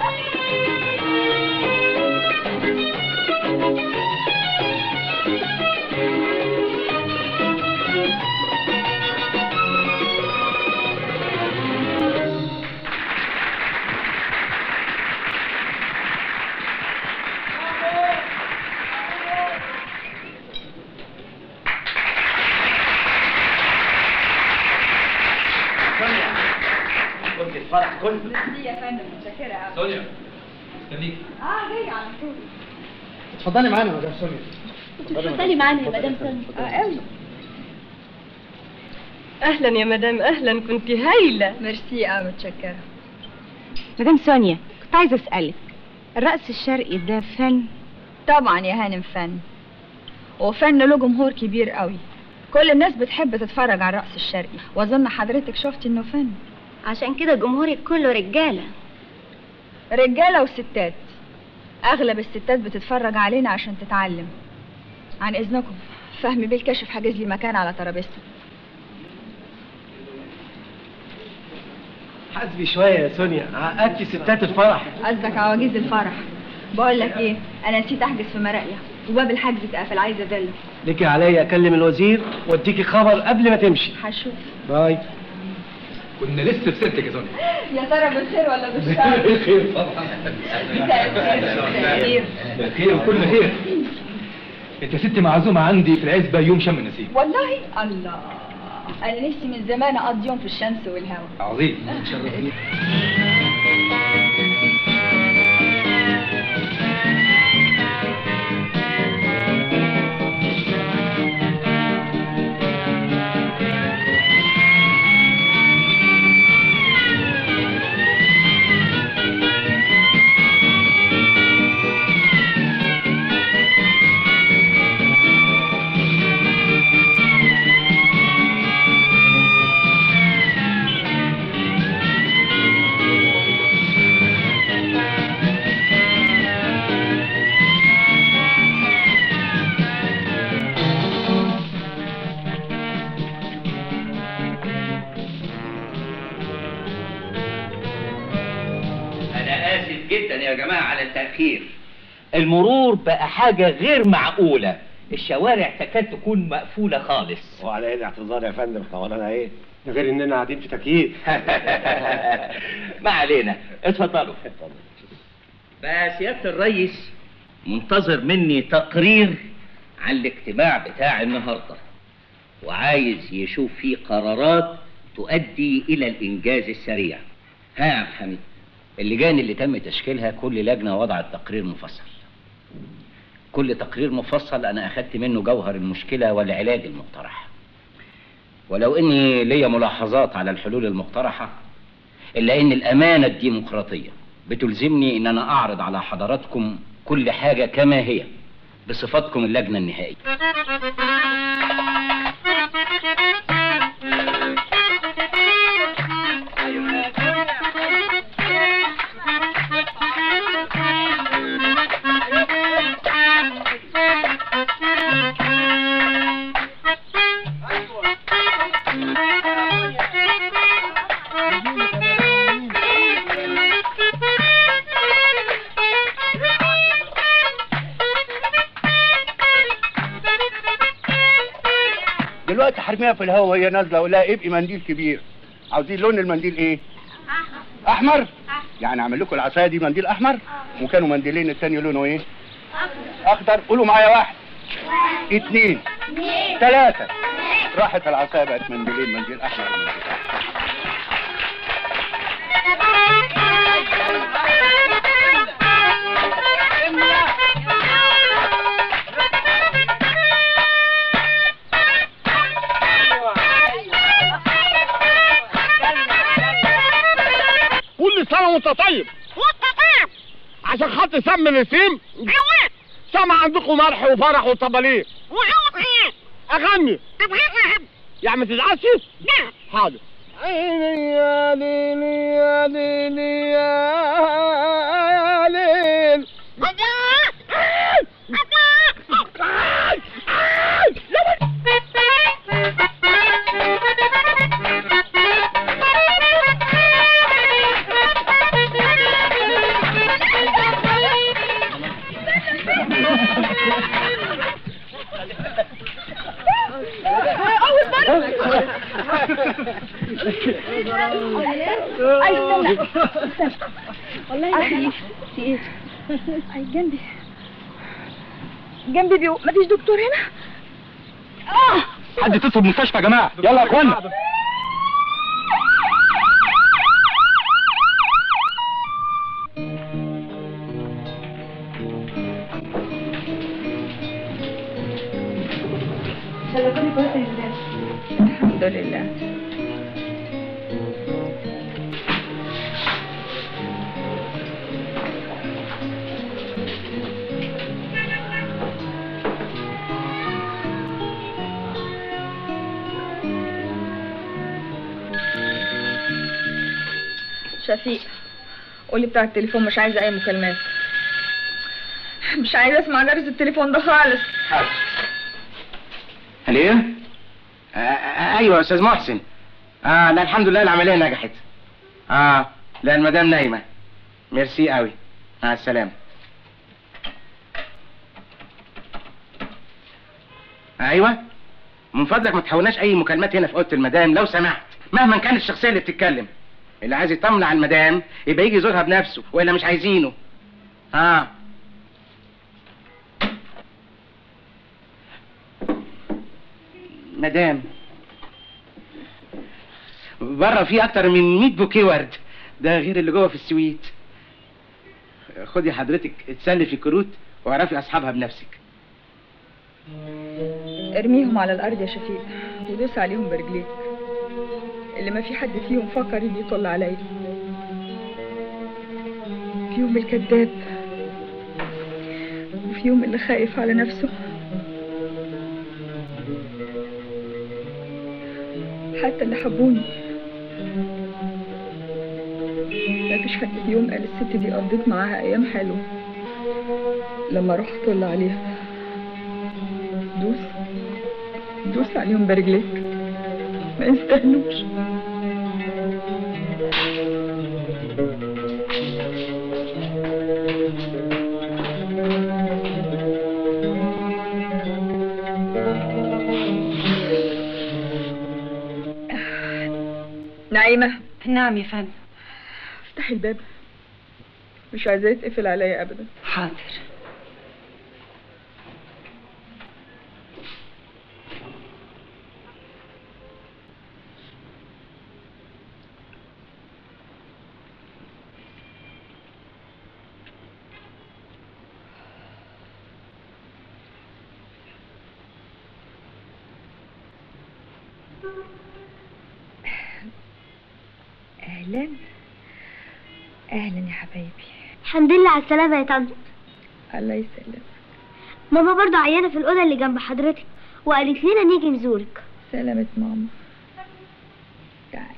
قلت الفرح كله دي يا فندم متشكره قوي سونيا استنيك اه جاي على طول اتفضلي معانا يا مدام سونيا اتفضلي معانا يا مدام سلمى اه قوي اهلا يا مدام اهلا كنت هايله ميرسي قوي متشكره مدام سونيا كنت عايزه اسالك الرقص الشرقي ده فن طبعا يا هانم فن وفن له جمهور كبير قوي كل الناس بتحب تتفرج على الرقص الشرقي واظن حضرتك شفتي انه فن عشان كده جمهورك كله رجاله رجاله وستات اغلب الستات بتتفرج علينا عشان تتعلم عن اذنكم فهمي بيه الكشف حاجز لي مكان على ترابيزته حاسبي شويه يا سونيا عقدتي ستات الفرح قصدك عواجيز الفرح بقول لك ايه انا نسيت احجز في مراقيه وباب الحجز اتقفل عايزه فيلا ليكي عليا اكلم الوزير واديكي خبر قبل ما تمشي هشوف باي كنا لسه في سيرتك يا سونيا يا ترى بالخير ولا بالشر خير طبعا خير خير وكل خير انت ست معزومه عندي في العزبه يوم شم النسيم والله الله انا نفسي من زمان اقضي يوم في الشمس والهواء عظيم شرفني أنا آسف جدا يا جماعة على التأخير المرور بقى حاجة غير معقولة الشوارع تكاد تكون مقفولة خالص وعلى ايه الاعتذار يا فندم احنا ورانا ايه؟ غير اننا قاعدين في تكييف ما علينا اتفضلوا بقى سيادة الرئيس منتظر مني تقرير عن الاجتماع بتاع النهاردة وعايز يشوف فيه قرارات تؤدي إلى الإنجاز السريع ها يا عبد الحميد اللجان اللي تم تشكيلها كل لجنة وضعت تقرير مفصل كل تقرير مفصل أنا أخدت منه جوهر المشكلة والعلاج المقترح ولو إني ليا ملاحظات على الحلول المقترحة إلا إن الأمانة الديمقراطية بتلزمني إن أنا أعرض على حضراتكم كل حاجة كما هي بصفتكم اللجنة النهائية دلوقتي حرميها في الهواء وهي نازله اقول لها ابقي منديل كبير عاوزين لون المنديل ايه احمر يعني اعمل لكم العصايه دي منديل احمر وكانوا منديلين التاني لونه ايه اخضر قولوا معايا واحد اتنين ثلاثة راحت العصايه بقت منديلين منديل احمر ومنديل أحمر. كل سنة وانت طيب وانت طيب عشان خاطر سم النسيم جوات سمع عندكم مرح وفرح وطبالين وعاوز ايه؟ اغني طب غني يا عم ما تزعلش؟ لا حاضر عيني يا ليل يا ليل يا ليل اي استنى استنى والله في في ايه اي جنبي جنبي بيو مفيش دكتور هنا اه حد تطلب مستشفى يا جماعه يلا يا اخوانا شغلتني كويس ازاي الحمد لله شفيق قولي بتاع التليفون مش عايزه اي مكالمات مش عايزه اسمع جرس التليفون ده خالص هليه؟ آه آه ايوه يا استاذ محسن اه لا الحمد لله العمليه نجحت اه لا المدام نايمه ميرسي قوي مع السلامه ايوه من فضلك ما تحولناش اي مكالمات هنا في اوضه المدام لو سمحت مهما كانت الشخصيه اللي بتتكلم اللي عايز يطمن على المدام يبقى يجي يزورها بنفسه والا مش عايزينه اه مدام بره في اكتر من 100 بوكيه ورد ده غير اللي جوه في السويت خدي حضرتك اتسلي في كروت واعرفي اصحابها بنفسك ارميهم على الارض يا شفيق ودوس عليهم برجليك اللي ما في حد فيهم فكر انه يطل عليا فيهم الكذاب وفيهم اللي خايف على نفسه حتى اللي حبوني ما فيش حد فيهم قال الست دي قضيت معاها ايام حلوه لما اروح اطل عليها دوس دوس عليهم برجليك ما يستاهلوش نعيمة نعم يا فندم افتحي الباب مش عايزاه يتقفل عليا ابدا حاضر اهلا اهلا يا حبايبي الحمد لله على السلامة يا طنط الله يسلمك ماما برضه عيانة في الأوضة اللي جنب حضرتك وقالت لنا نيجي نزورك سلامة ماما تعال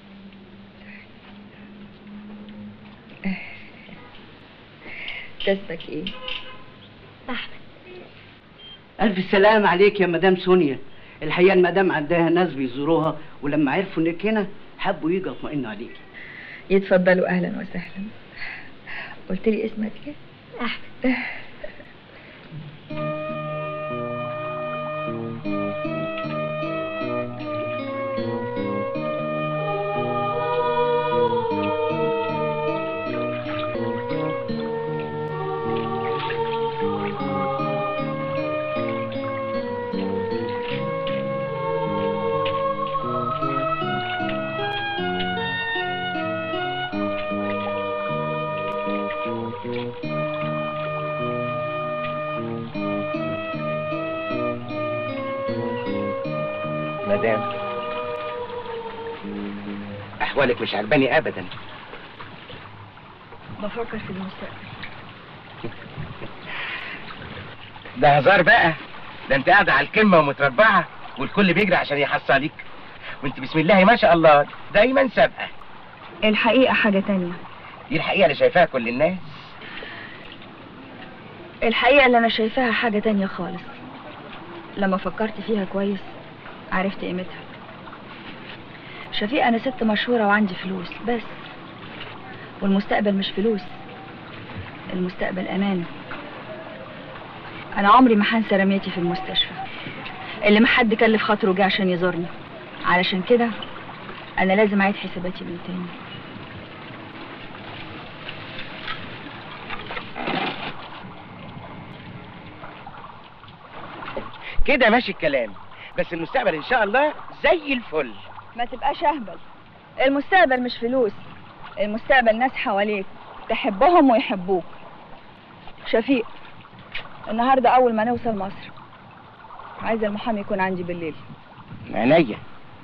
كسبك ايه أحمد ألف سلام عليك يا مدام سونيا الحقيقة المدام عندها ناس بيزوروها ولما عرفوا إنك هنا حبوا يجوا يطمئنوا عليكي يتفضلوا اهلا وسهلا قلت لي اسمك ايه أحمد مدام احوالك مش عجباني ابدا بفكر في المستقبل ده هزار بقى ده انت قاعده على الكلمه ومتربعه والكل بيجري عشان يحصلك وانت بسم الله ما شاء الله دايما سابقه الحقيقة حاجة تانية دي الحقيقه اللي شايفاها كل الناس الحقيقة اللي أنا شايفاها حاجة تانية خالص لما فكرت فيها كويس عرفت قيمتها شفيق أنا ست مشهورة وعندي فلوس بس والمستقبل مش فلوس المستقبل أمان أنا عمري ما هنسى رميتي في المستشفى اللي ما حد كلف خاطره جه عشان يزورني علشان كده أنا لازم أعيد حساباتي من تاني كده ماشي الكلام بس المستقبل ان شاء الله زي الفل ما تبقاش اهبل المستقبل مش فلوس المستقبل ناس حواليك تحبهم ويحبوك شفيق النهارده اول ما نوصل مصر عايزه المحامي يكون عندي بالليل عينيا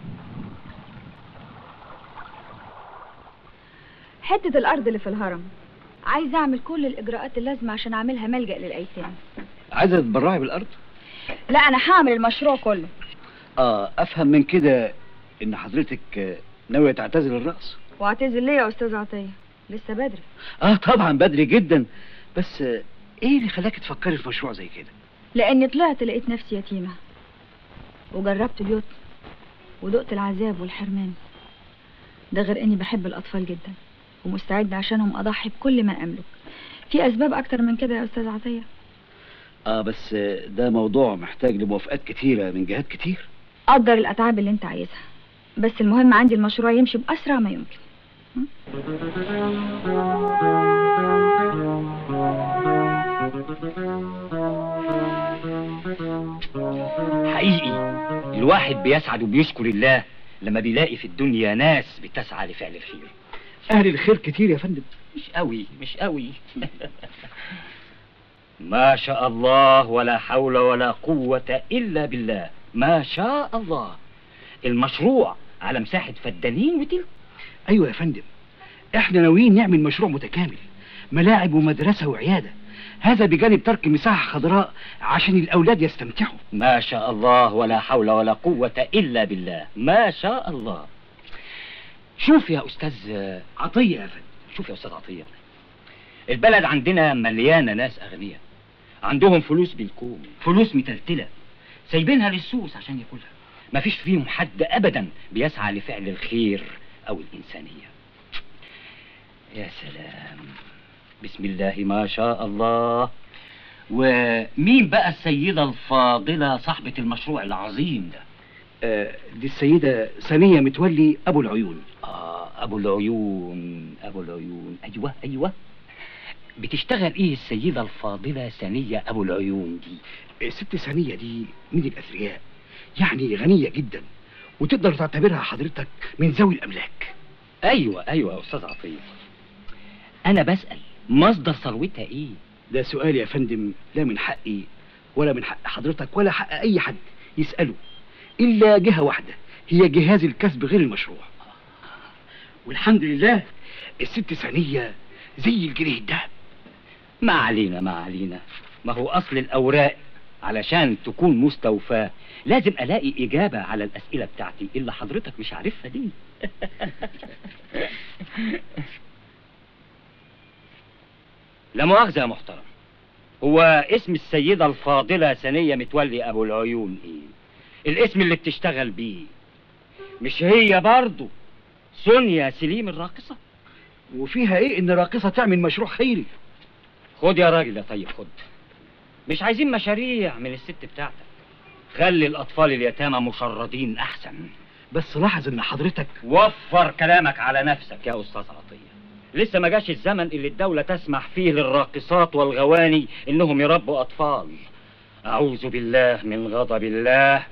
حته الارض اللي في الهرم عايزه اعمل كل الاجراءات اللازمه عشان اعملها ملجا للايتام عايزه تتبرعي بالارض لا انا هعمل المشروع كله اه افهم من كده ان حضرتك آه، ناويه تعتزل الرقص واعتذر ليه يا استاذ عطيه لسه بدري اه طبعا بدري جدا بس آه، ايه اللي خلاك تفكري في مشروع زي كده لاني طلعت لقيت نفسي يتيمه وجربت اليوت ودقت العذاب والحرمان ده غير اني بحب الاطفال جدا ومستعده عشانهم اضحي بكل ما املك في اسباب اكتر من كده يا استاذ عطيه اه بس آه، ده موضوع محتاج لموافقات كتيره من جهات كتير قدر الاتعاب اللي انت عايزها بس المهم عندي المشروع يمشي باسرع ما يمكن حقيقي الواحد بيسعد وبيشكر الله لما بيلاقي في الدنيا ناس بتسعى لفعل الخير اهل الخير كتير يا فندم مش قوي مش قوي ما شاء الله ولا حول ولا قوة إلا بالله ما شاء الله المشروع على مساحة فدانين وتلك ايوه يا فندم احنا ناويين نعمل مشروع متكامل ملاعب ومدرسه وعياده هذا بجانب ترك مساحه خضراء عشان الاولاد يستمتعوا ما شاء الله ولا حول ولا قوة إلا بالله ما شاء الله شوف يا أستاذ عطيه يا فندم شوف يا أستاذ عطية البلد عندنا مليانة ناس أغنياء عندهم فلوس بالكوم فلوس متلتلة سايبينها للسوس عشان ياكلها مفيش فيهم حد أبدا بيسعى لفعل الخير أو الإنسانية يا سلام بسم الله ما شاء الله ومين بقى السيدة الفاضلة صاحبة المشروع العظيم ده آه دي السيده ثانيه متولي ابو العيون آه أبو العيون أبو العيون أيوة أيوة بتشتغل إيه السيدة الفاضلة ثانية أبو العيون دي الست ثانيه دي من الاثرياء يعني غنيه جدا وتقدر تعتبرها حضرتك من ذوي الاملاك أيوة أيوة يا أستاذ عطية أنا بسأل مصدر ثروتها إيه ده سؤال يا فندم لا من حقي ولا من حق حضرتك ولا حق اي حد يساله الا جهه واحده هي جهاز الكسب غير المشروع والحمد لله الست ثانيه زي الجنيه الدهب ما علينا ما علينا ما هو أصل الأوراق علشان تكون مستوفاة لازم ألاقي إجابة على الأسئلة بتاعتي اللي حضرتك مش عارفها دي لا مؤاخذة يا محترم هو اسم السيدة الفاضلة ثانية متولي أبو العيون إيه الاسم اللي بتشتغل بيه مش هي برضه سونيا سليم الراقصة وفيها ايه ان راقصه تعمل مشروع خيري خد يا راجل يا طيب خد مش عايزين مشاريع من الست بتاعتك خلي الأطفال اليتامى مشردين أحسن بس لاحظ ان حضرتك وفر كلامك على نفسك يا أستاذ عطية لسه ما جاش الزمن اللي الدولة تسمح فيه للراقصات والغواني إنهم يربوا أطفال أعوذ بالله من غضب الله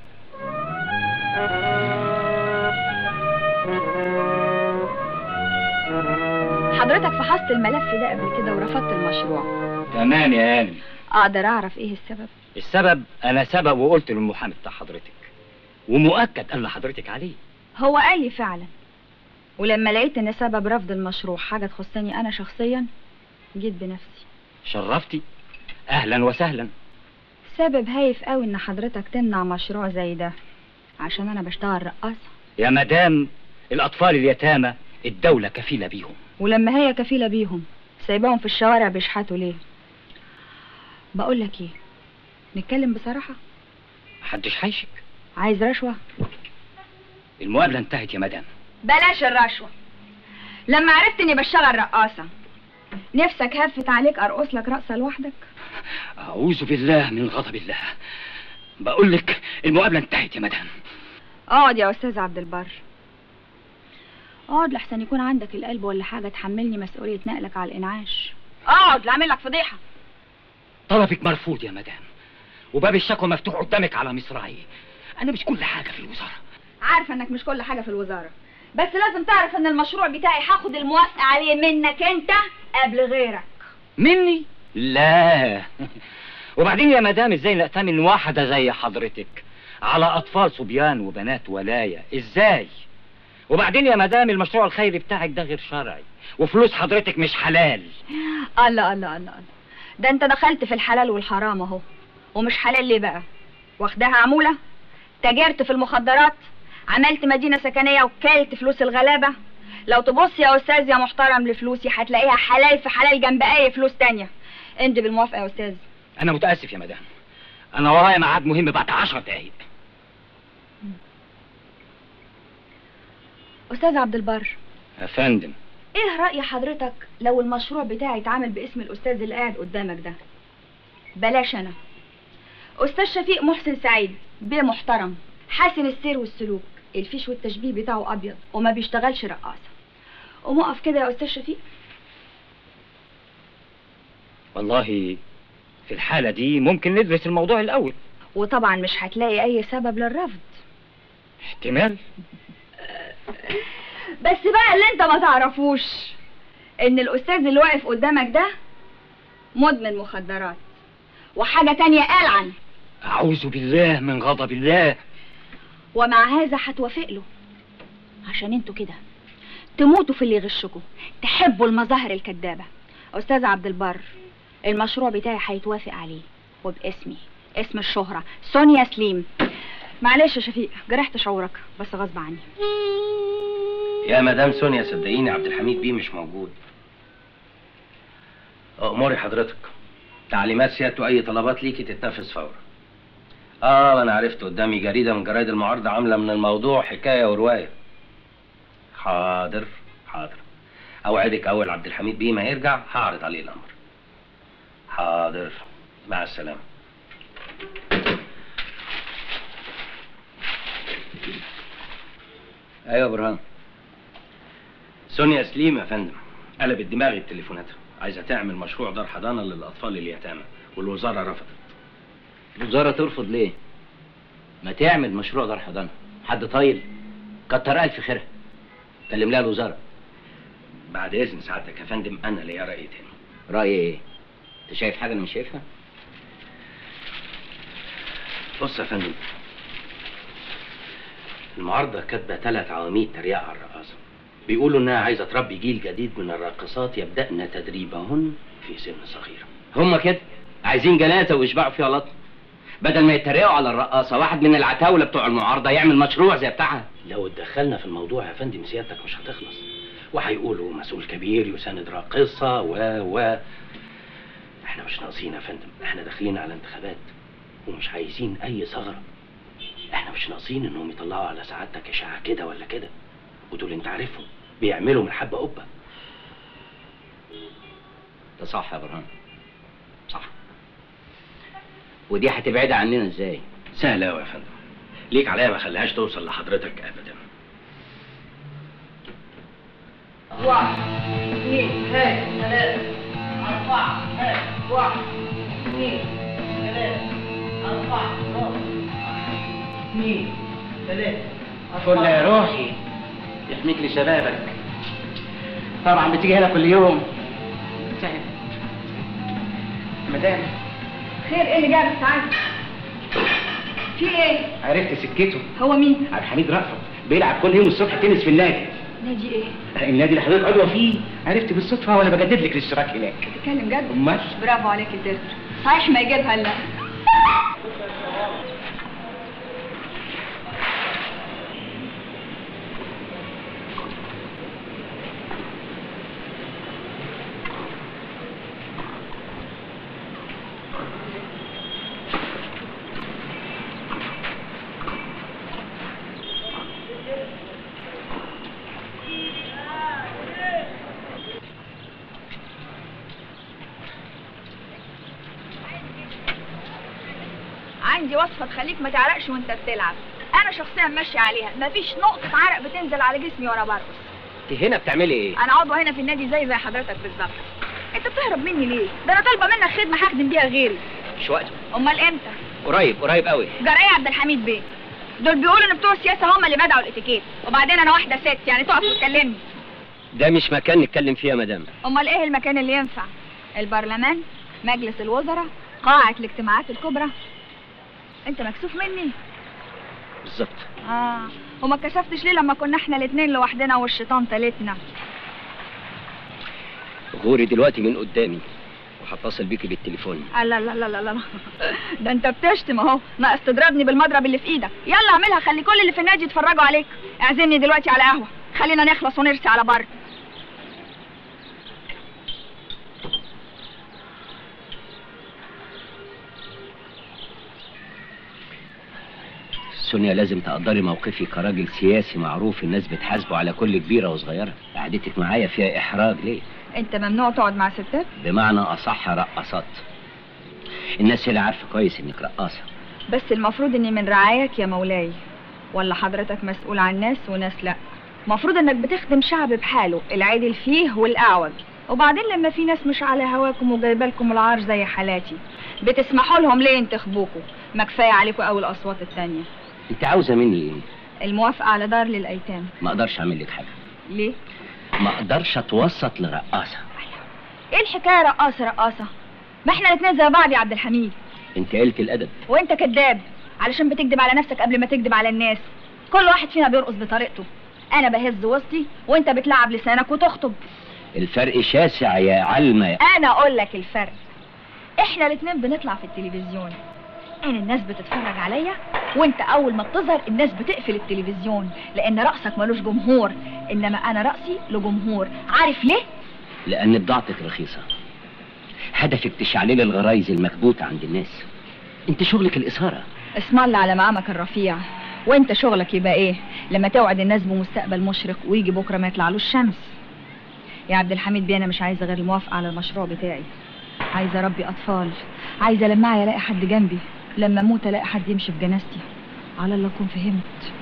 حضرتك فحصت الملف ده قبل كده ورفضت المشروع تمام يا هاني اقدر اعرف ايه السبب السبب أنا سبب وقلت للمحامي بتاع حضرتك ومؤكد قال لحضرتك عليه هو قال لي فعلا ولما لقيت ان سبب رفض المشروع حاجه تخصني انا شخصيا جيت بنفسي شرفتي أهلا وسهلا سبب هايف قوي ان حضرتك تمنع مشروع زي ده عشان انا بشتغل رقاصه يا مدام الاطفال اليتامى الدوله كفيله بيهم ولما هي كفيلة بيهم سايباهم في الشوارع بيشحتوا ليه بقول لك ايه نتكلم بصراحة محدش هيشك عايز رشوة المقابله انتهت يا مدام بلاش الرشوة لما عرفت اني بشتغل رقاصة نفسك هفت عليك ارقص لك رقصة لوحدك اعوذ بالله من غضب الله بقول لك المقابله انتهت يا مدام اقعد يا استاذ عبد البر اقعد لحسن يكون عندك القلب ولا حاجة تحملني مسؤولية نقلك على الانعاش اقعد لاعمل لك فضيحة طلبك مرفوض يا مدام وباب الشكوى مفتوح قدامك على مصراعي انا مش كل حاجه في الوزاره عارفة انك مش كل حاجة في الوزارة بس لازم تعرف ان المشروع بتاعي هاخد الموافقة عليه منك انت قبل غيرك مني لا وبعدين يا مدام ازاي نأتمن واحدة زي حضرتك على أطفال صبيان وبنات ولاية ازاي وبعدين يا مدام المشروع الخيري بتاعك ده غير شرعي وفلوس حضرتك مش حلال الله الله الله الله ده انت دخلت في الحلال والحرام اهو ومش حلال ليه بقى واخداها عمولة تاجرت في المخدرات عملت مدينة سكنية وكلت فلوس الغلابة لو تبص يا استاذ يا محترم لفلوسي هتلاقيها حلال في حلال جنب اي فلوس تانية امضي بالموافقة يا استاذ أنا متأسف يا مدام أنا ورايا ميعاد مهم بعد عشر دقايق استاذ عبد البر يا فندم ايه رأي حضرتك لو المشروع بتاعي اتعمل باسم الاستاذ اللي قاعد قدامك ده بلاش انا استاذ شفيق محسن سعيد بيه محترم حاسن السير والسلوك الفيش والتشبيه بتاعه ابيض وما بيشتغلش رقاصة قوم اقف كده يا استاذ شفيق والله في الحالة دي ممكن ندرس الموضوع الأول وطبعا مش هتلاقي اي سبب للرفض احتمال بس بقى اللي انت ما تعرفوش ان الاستاذ اللي واقف قدامك ده مدمن مخدرات وحاجة تانية ألعن أعوذ بالله من غضب الله ومع هذا هتوافق له عشان انتوا كده تموتوا في اللي يغشكوا تحبوا المظاهر الكدابة أستاذ عبد البر المشروع بتاعي هيتوافق عليه وباسمي اسم الشهرة سونيا سليم معلش يا شفيق جرحت شعورك بس غصب عني يا مدام سونيا صدقيني عبد الحميد بيه مش موجود أموري حضرتك تعليمات سيادته أي طلبات ليكي تتنفذ فورا آه أنا عرفت قدامي جريدة من جرايد المعارضة عاملة من الموضوع حكاية ورواية حاضر حاضر أوعدك أول عبد الحميد بيه ما يرجع هعرض عليه الأمر حاضر مع السلامة أيوة يا برهان سونيا سليم يا فندم قلبت دماغي بتليفوناتها عايزة تعمل مشروع دار حضانة للأطفال اليتامى والوزارة رفضت الوزارة ترفض ليه؟ ما تعمل مشروع دار حضانة حد طايل كتر ألف خيرها كلم لها الوزارة بعد إذن سعادتك يا فندم أنا ليا رأي تاني رأي إيه؟ أنت شايف حاجة أنا مش شايفها؟ بص يا فندم المعارضة كاتبة ثلاث عواميد تريقة على الرقاصة بيقولوا إنها عايزة تربي جيل جديد من الراقصات يبدأن تدريبهن في سن صغيرة هما كده عايزين جنازة ويشبعوا فيها لطم بدل ما يتريقوا على الرقاصة واحد من العتاولة بتوع المعارضة يعمل مشروع زي بتاعها لو اتدخلنا في الموضوع يا فندم سيادتك مش هتخلص وهيقولوا مسؤول كبير يساند راقصة و و احنا مش ناقصين يا فندم احنا داخلين على انتخابات ومش عايزين اي ثغرة احنا مش ناقصين انهم يطلعوا على سعادتك اشاعة كده ولا كده ودول انت عارفهم بيعملوا من حبة قبة ده صح يا برهان صح ودي هتبعدها عننا ازاي؟ سهلة أوي يا فندم ليك عليا ما خليهاش توصل لحضرتك ابدا واحد اثنين ثلاثة أربعة واحد اثنين ثلاثة أربعة اثنين ثلاثة فل يا روحي يحميك لشبابك طبعا بتيجي هنا كل يوم مدام خير ايه اللي جابك تعالى في ايه عرفت سكته هو مين عبد الحميد رأفت بيلعب كل يوم الصبح تنس في النادي نادي ايه النادي اللي حضرتك عضوة فيه عرفت بالصدفة وانا بجدد لك الاشتراك هناك بتتكلم جد امال برافو عليك يا تيتر صحيح ما يجيبها الا عندي وصفه تخليك ما تعرقش وانت بتلعب انا شخصيا ماشيه عليها مفيش نقطه عرق بتنزل على جسمي وانا برقص انت هنا بتعملي ايه انا عضوه هنا في النادي زي زي حضرتك بالظبط انت بتهرب مني ليه ده انا طالبه منك خدمه هخدم بيها غيري مش وقته امال امتى قريب قريب قوي جرايه عبد الحميد بيه دول بيقولوا ان بتوع السياسه هم اللي بدعوا الاتيكيت وبعدين انا واحده ست يعني تقف وتكلمني ده مش مكان نتكلم فيه يا مدام امال ايه المكان اللي ينفع البرلمان مجلس الوزراء قاعه الاجتماعات الكبرى انت مكسوف مني بالظبط اه وما كشفتش ليه لما كنا احنا الاتنين لوحدنا والشيطان تالتنا غوري دلوقتي من قدامي وهتصل بيكي بالتليفون لا لا لا لا لا ده انت بتشتم اهو ناقص تضربني بالمضرب اللي في ايدك يلا اعملها خلي كل اللي في النادي يتفرجوا عليك اعزمني دلوقتي على قهوه خلينا نخلص ونرسي على بر سونيا لازم تقدري موقفي كراجل سياسي معروف الناس بتحاسبه على كل كبيرة وصغيرة قعدتك معايا فيها إحراج ليه انت ممنوع تقعد مع ستات بمعنى أصح رقصات الناس اللي عارفة كويس إنك رقاصة بس المفروض اني من رعاياك يا مولاي ولا حضرتك مسؤول عن ناس وناس لا المفروض انك بتخدم شعب بحاله العدل فيه والاعوج وبعدين لما في ناس مش على هواكم وجايبالكم العار زي حالاتي بتسمحوا لهم ليه ينتخبوكوا ما كفايه عليكم قوي الاصوات التانية أنت عاوزة مني إيه؟ الموافقه على دار للايتام ما أقدرش أعمل لك حاجة ليه ما أقدرش أتوسط لرقاصة ايه الحكايه رقاصه رقاصه ما احنا الاتنين زي بعض يا عبد الحميد أنت قلت الأدب وانت كذاب علشان بتكذب على نفسك قبل ما تكذب على الناس كل واحد فينا بيرقص بطريقته انا بهز وسطي وانت بتلعب لسانك وتخطب الفرق شاسع يا علمة انا اقول لك الفرق احنا الاتنين بنطلع في التلفزيون انا الناس بتتفرج عليا وانت اول ما بتظهر الناس بتقفل التلفزيون لان رقصك ملوش جمهور انما انا رقصي له جمهور عارف ليه لأن بضاعتك رخيصة هدفك تشعلل الغرايز المكبوتة عند الناس أنت شغلك الإثارة اسم الله على مقامك الرفيع وانت شغلك يبقى ايه لما توعد الناس بمستقبل مشرق ويجي بكره ما يطلعلوش شمس يا عبد الحميد بيه انا مش عايزه غير الموافقه على المشروع بتاعي عايزه اربي اطفال عايزه لما اعيا الاقي حد جنبي لما اموت الاقي حد يمشي في جنازتي على الله اكون فهمت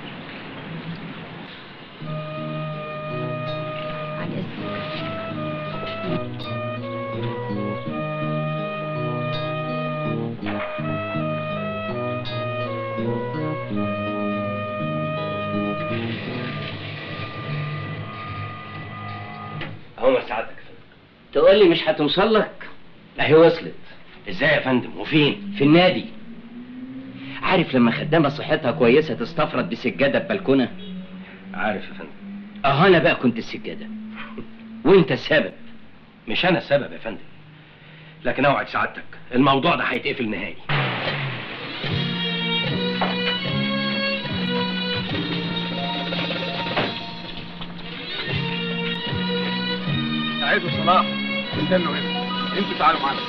عن اذنك اهو سعادتك تقول لي مش هتوصل لك اهي وصلت ازاي يا فندم وفين في النادي عارف لما خدامه صحتها كويسه تستفرد بسجاده ببلكونه عارف يا فندم اه انا بقى كنت السجاده وانت السبب مش انا السبب يا فندم لكن اوعد سعادتك الموضوع ده هيتقفل نهائي سعيد وصلاح استنوا هنا انتوا تعالوا معانا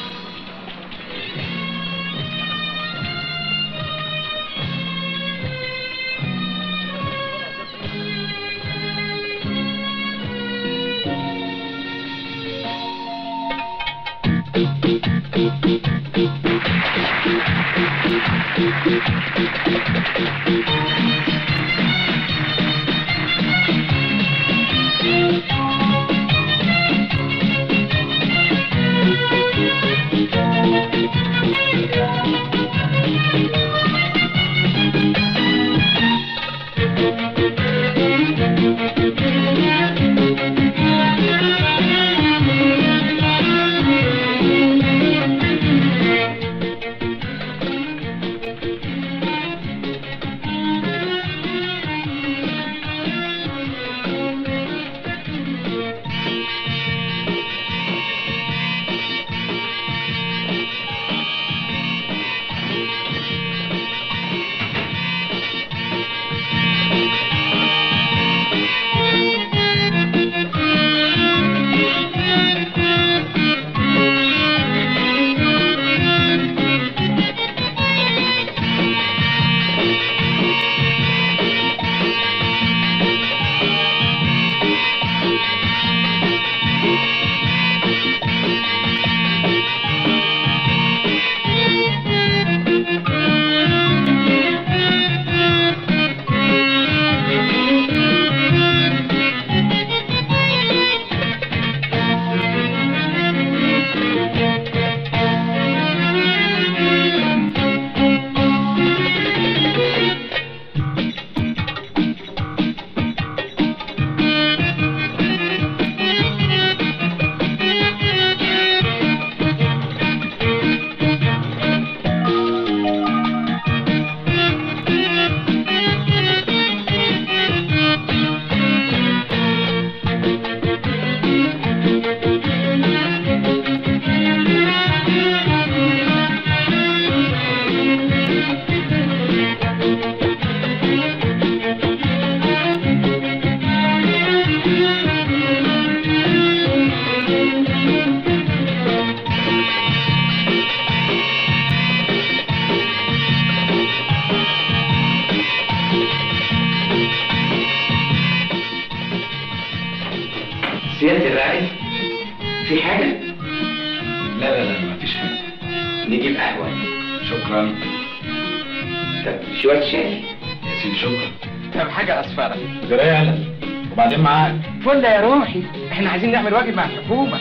نجيب قهوة شكرا طب شوية شاي يا سيدي شكرا طب حاجة أصفرة دراية وبعدين معاك فل يا روحي احنا عايزين نعمل واجب مع الحكومة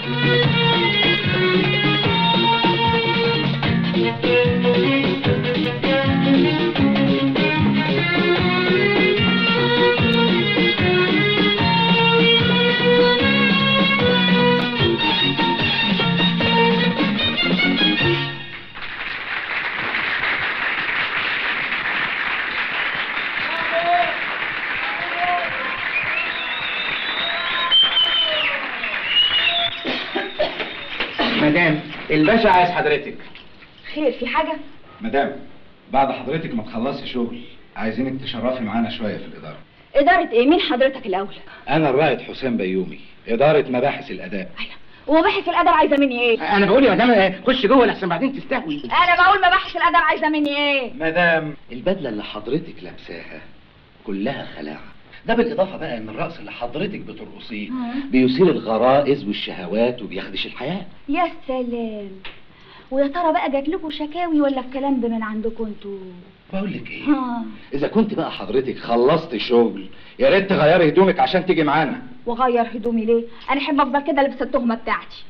مدام الباشا عايز حضرتك خير في حاجة؟ مدام بعد حضرتك ما تخلصي شغل عايزينك تشرفي معانا شوية في الإدارة إدارة إيه؟ مين حضرتك الأول؟ أنا الرائد حسام بيومي إدارة مباحث الأداء ومباحث الأدب عايزة مني إيه؟ أنا بقول يا مدام خش جوه لحسن بعدين تستهوي أنا بقول مباحث الأدب عايزة مني إيه؟ مدام البدلة اللي حضرتك لابساها كلها خلاعة ده بالإضافة بقى إن الرقص اللي حضرتك بترقصيه بيثير الغرائز والشهوات وبيخدش الحياة يا سلام ويا ترى بقى جات لكم شكاوي ولا الكلام ده من عندكم انتوا؟ بقول لك إيه ها إذا كنت بقى حضرتك خلصت شغل يا ريت تغيري هدومك عشان تيجي معانا وغير هدومي ليه؟ أنا أحب أفضل كده لابسة التهمة بتاعتي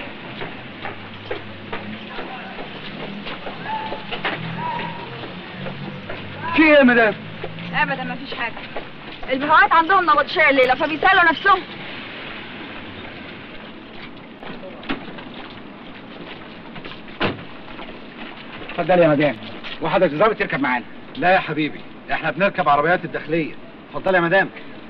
في ايه يا مدام؟ أبدا ما فيش حاجة البهوات عندهم نبطشية الليلة فبيسألوا نفسهم اتفضل يا مدام وحضرتك ظابط تركب معانا لا يا حبيبي احنا بنركب عربيات الداخلية اتفضلي يا مدام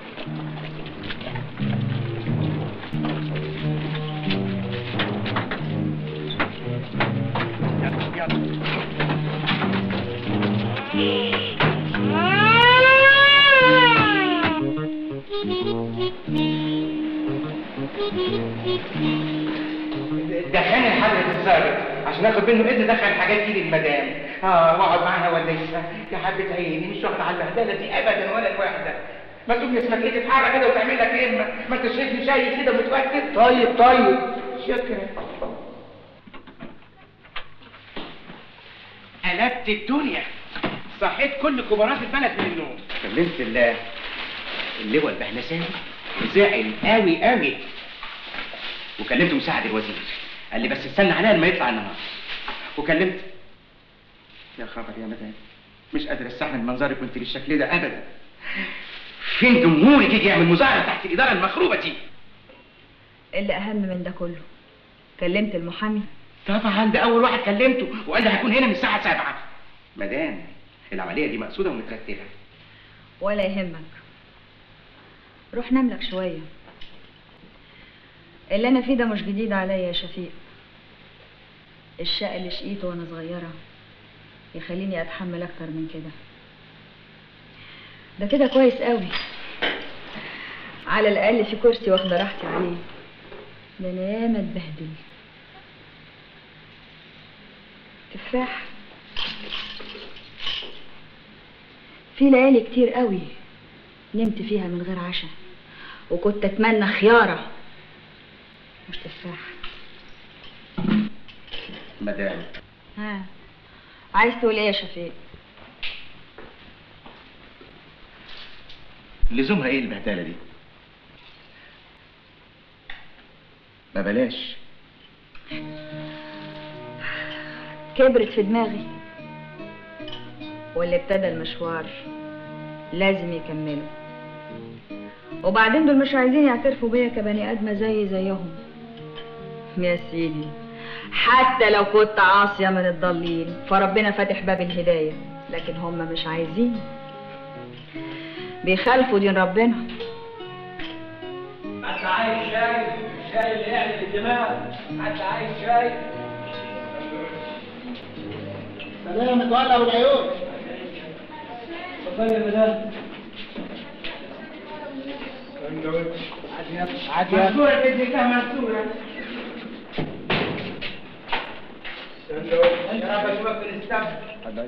دخلني لحضرة الظابط عشان اخد منه اذن دخل الحاجات دي للمدام اه واقعد معاها ولا يسمع يا حبة عيني مش واخدة على البهدلة دي ابدا ولا الواحدة ما تقوم اسمك ايه تتحرك كده وتعمل لك ايه ما- ما انت شايفني شايف كده متوتر طيب طيب شكرا قلبت الدنيا صحيت كل كبارات البلد من النوم كلمت ال- اللواء البهنساوي زعل قوي قوي وكلمت مساعد الوزير قال لي بس استنى عليا لما يطلع النهار وكلمت يا خبر يا مدام مش قادر استحمل منظرك وانت بالشكل ده ابدا فين جمهورك يجي يعمل مظاهره تحت الاداره المخروبه دي اللي أهم من ده كله كلمت المحامي طبعا ده اول واحد كلمته وقال لي هيكون هنا من الساعه 7 مدام العمليه دي مقصوده ومترتبه ولا يهمك روح نام لك شوية اللي أنا فيه ده مش جديد عليا يا شفيق الشقة اللي شقيته وأنا صغيرة يخليني أتحمل أكتر من كده ده كده كويس قوي على الأقل في كرسي واخدة راحتي عليه ده أنا ياما اتبهدل تفاح في ليالي كتير قوي نمت فيها من غير عشاء وكنت اتمنى خيارة مش تفاح مدام ها عايز تقول ايه يا شفيق لزومها ايه البهدله دي ما بلاش كبرت في دماغي واللي ابتدى المشوار لازم يكمله وبعدين دول مش عايزين يعترفوا بيا كبني ادمه زي زيهم يا سيدي حتى لو كنت عاصيه من الضالين فربنا فاتح باب الهدايه لكن هم مش عايزين بيخالفوا دين ربنا حتى عايز شاي الشاي اللي يعمل الدماغ حتى عايز شاي سلام اتولى بالعيون اتفضل يا مدام عادي يا منصورة بدي كام منصورة يا رب اشوفك في الاستقبال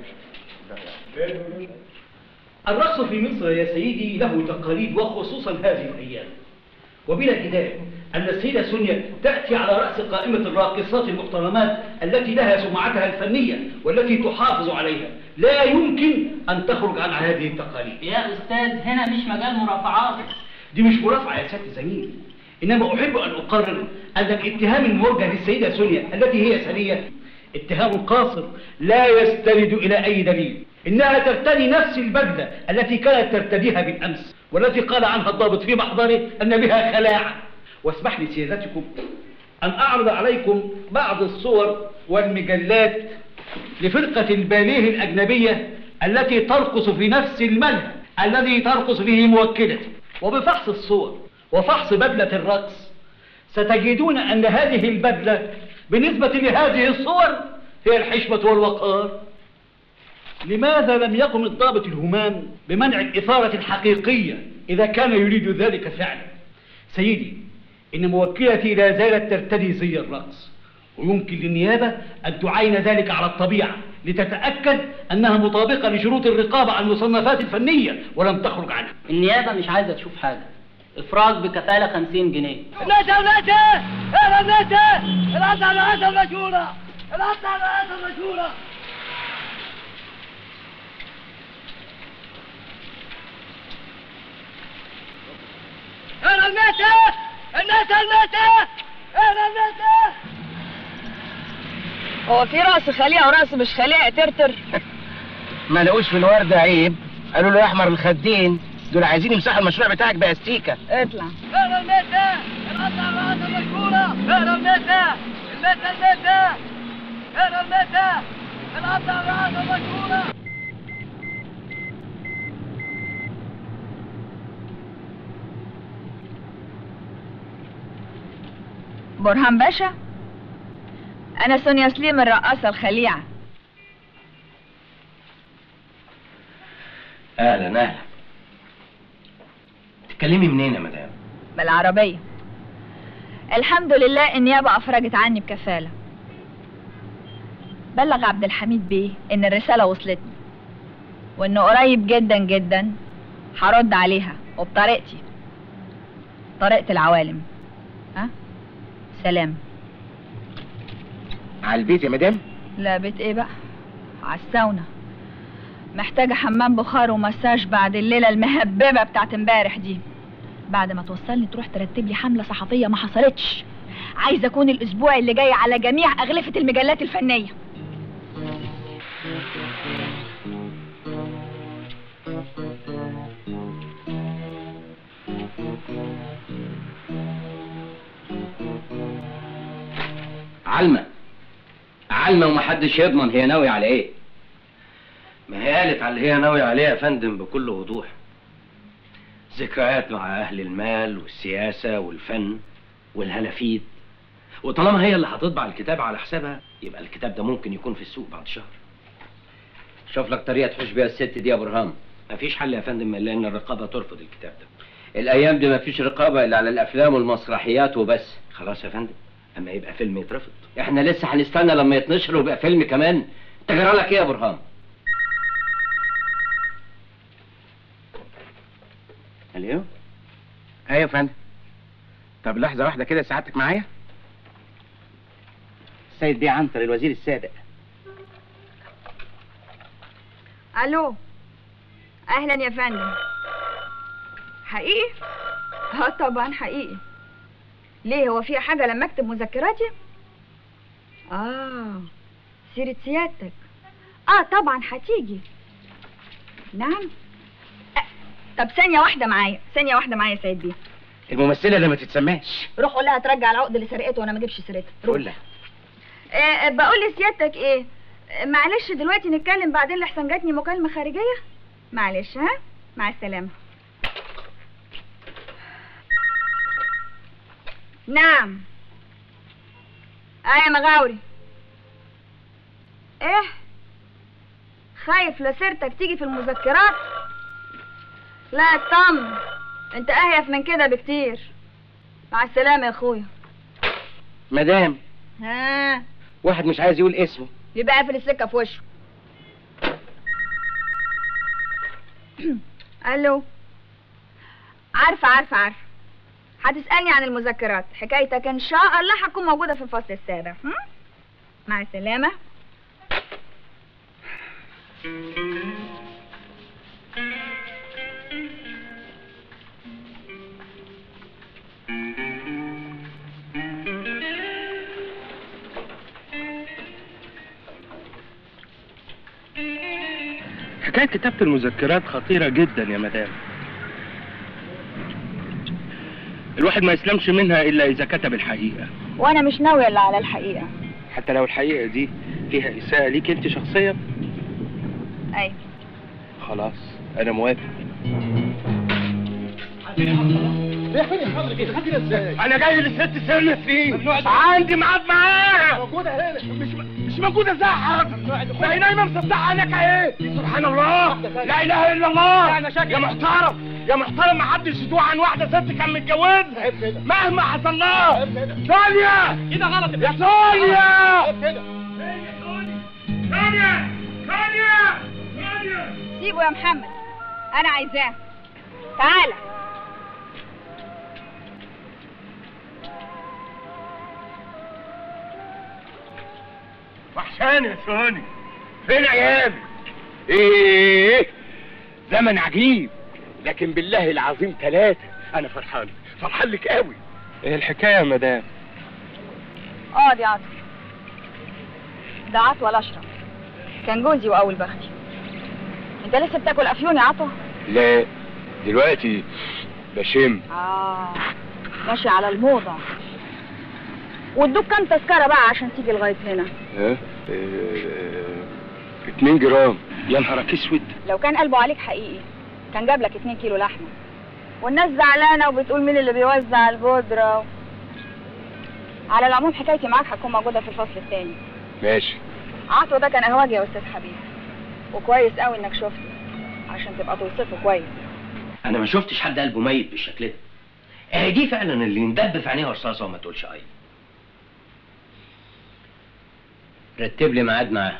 الرقص في مصر يا سيدي له تقاليد وخصوصا هذه الأيام وبلا جدال أن السيدة سونيا تأتي على رأس قائمة الراقصات المحترمات التي لها سمعتها الفنية والتي تحافظ عليها لا يمكن أن تخرج عن هذه التقاليد يا أستاذ هنا مش مجال مرافعات دي مش مرافعة يا سيادة الزميل إنما أحب أن أقرر أن الاتهام الموجه للسيدة سونيا التي هي سنية اتهام قاصر لا يستند إلى أي دليل إنها ترتدي نفس البدلة التي كانت ترتديها بالأمس والتي قال عنها الضابط في محضره أن بها خلاعة واسمح لي سيادتكم أن أعرض عليكم بعض الصور والمجلات لفرقة الباليه الأجنبية التي ترقص في نفس الملهى الذي ترقص فيه موكلتي وبفحص الصور وفحص بدلة الرقص ستجدون أن هذه البدلة بالنسبة لهذه الصور هي الحشمة والوقار لماذا لم يقم الضابط الهمام بمنع الإثارة الحقيقية إذا كان يريد ذلك فعلا سيدي إن موكلتي لا زالت ترتدي زي الرقص ويمكن للنيابة أن تعاين ذلك على الطبيعة لتتأكد أنها مطابقة لشروط الرقابة على المصنفات الفنية ولم تخرج عنها النيابة مش عايزة تشوف حاجة إفراج بكفالة 50 جنيه الناس الناس ايه الناس الناس الناس المشهورة الناس الناس المشهورة انا الناس الناس الناس انا الناس هو في راس خليع وراس مش خليع ترتر ما لقوش في الورد عيب قالوا له يا احمر الخدين دول عايزين يمسحوا المشروع بتاعك باستيكه اطلع انا الناس الناس الناس المشهورة انا الناس الناس الناس انا الناس الناس الناس المشهورة برهان باشا انا سونيا سليم الرقاصة الخليعة اهلا اهلا تتكلمي منين يا مدام بالعربية الحمد لله النيابة افرجت عني بكفالة بلغ عبد الحميد بيه ان الرسالة وصلتني وانه قريب جدا جدا هرد عليها وبطريقتي طريقة العوالم ها سلام على البيت يا مدام لا بيت ايه بقى على الساونا محتاجة حمام بخار ومساج بعد الليلة المهببة بتاعت امبارح دي بعد ما توصلني تروح ترتب لي حملة صحفية ما حصلتش عايزة اكون الاسبوع اللي جاي على جميع اغلفة المجلات الفنية علمة علمة ومحدش يضمن هي ناوية على ايه ما هي قالت على اللي هي ناوية عليه يا فندم بكل وضوح ذكريات مع أهل المال والسياسة والفن والهلافيد وطالما هي اللي هتطبع الكتاب على حسابها يبقى الكتاب ده ممكن يكون في السوق بعد شهر شوف لك طريقة تحوش بيها الست دي يا برهان مفيش حل يا فندم الا ان الرقابة ترفض الكتاب ده الأيام دي مفيش رقابة إلا على الأفلام والمسرحيات وبس خلاص يا فندم اما يبقى فيلم يترفض احنا لسه هنستنى لما يتنشر ويبقى فيلم كمان انت جرى لك ايه يا برهان الو ايوه يا فندم طب لحظه واحده كده سعادتك معايا السيد بيه عنتر الوزير السابق الو اهلا يا فندم حقيقي اه طبعا حقيقي ليه هو في حاجه لما اكتب مذكراتي اه سيره سيادتك اه طبعا هتيجي نعم أه. طب ثانيه واحده معايا ثانيه واحده معايا يا سيد بيه الممثله اللي ما تتسماش روح قول لها ترجع العقد اللي سرقته وانا ما اجيبش سيرتها روح. قول لها آه بقول لسيادتك ايه آه، معلش دلوقتي نتكلم بعدين لحسن جاتني مكالمه خارجيه معلش ها مع السلامه نعم ايه مغاوري ايه خايف لسيرتك تيجي في المذكرات لا اطمن انت اهيف من كده بكتير مع السلامه يا اخويا مدام ها واحد مش عايز يقول اسمه يبقى قافل السكه في وشه الو عارفه عارفه عارفه هتسألني عن المذكرات حكايتك إن شاء الله هتكون موجودة في الفصل السابع هم؟ مع السلامة حكاية كتابة المذكرات خطيرة جدا يا مدام الواحد ما يسلمش منها إلا إذا كتب الحقيقة وأنا مش ناوية إلا على الحقيقة حتى لو الحقيقة دي فيها إساءة ليك أنت شخصيا أي خلاص أنا موافق انا جاي لست سنة فيه عندي ميعاد معاها موجودة هنا مش مش موجودة زحف ما هي نايمة مصدعة عنك ايه سبحان الله لا اله الا الله يا محترم يا محترم ما حدش يدوع عن واحدة ست كان متجوزها مهما حصل لها سونيا كده غلط يا سونيا سونيا سونيا سونيا سيبه يا محمد أنا عايزاه تعالى وحشاني يا سوني فين عيالي ايه زمن عجيب لكن بالله العظيم ثلاثة انا فرحان فرحان لك قوي إيه الحكاية يا مدام اقعد يا عطا ده عطوة الأشرف كان جوزي وأول بختي أنت لسه بتاكل أفيون يا عطا؟ لا دلوقتي بشم آه ماشي على الموضة وادوك كام تذكرة بقى عشان تيجي لغاية هنا ها اه، اتنين جرام يا نهارك اسود لو كان قلبه عليك حقيقي كان جاب لك 2 كيلو لحمة والناس زعلانة وبتقول مين اللي بيوزع البودرة و... على العموم حكايتي معاك هتكون موجودة في الفصل الثاني ماشي عطوة ده كان اهواجي يا أستاذ حبيب وكويس قوي إنك شفته عشان تبقى توصفه كويس انا ما شفتش حد قلبه ميت بالشكل ده اهي دي فعلا اللي ندب في عينيها رصاصه وما تقولش اي رتب لي ميعاد معاها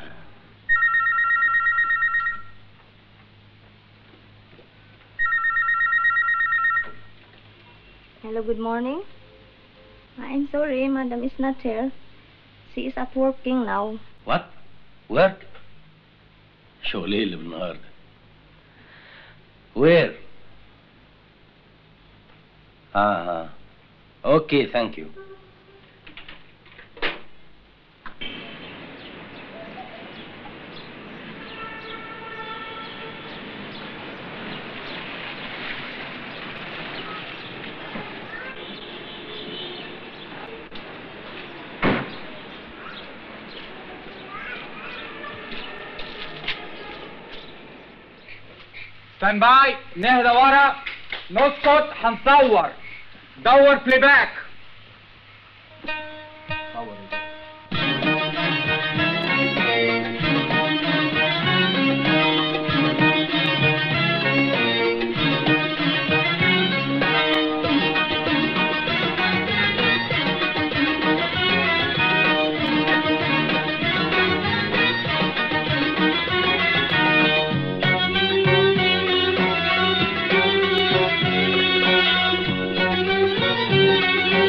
Hello, good morning. I'm sorry, madam is not here. She is at working now. وات ورك شغل ايه اللي بالنهار ده وير اه اه اوكي ثانك يو ستاند باي نهدى ورا نسكت هنصور دور بلاي باك Thank you.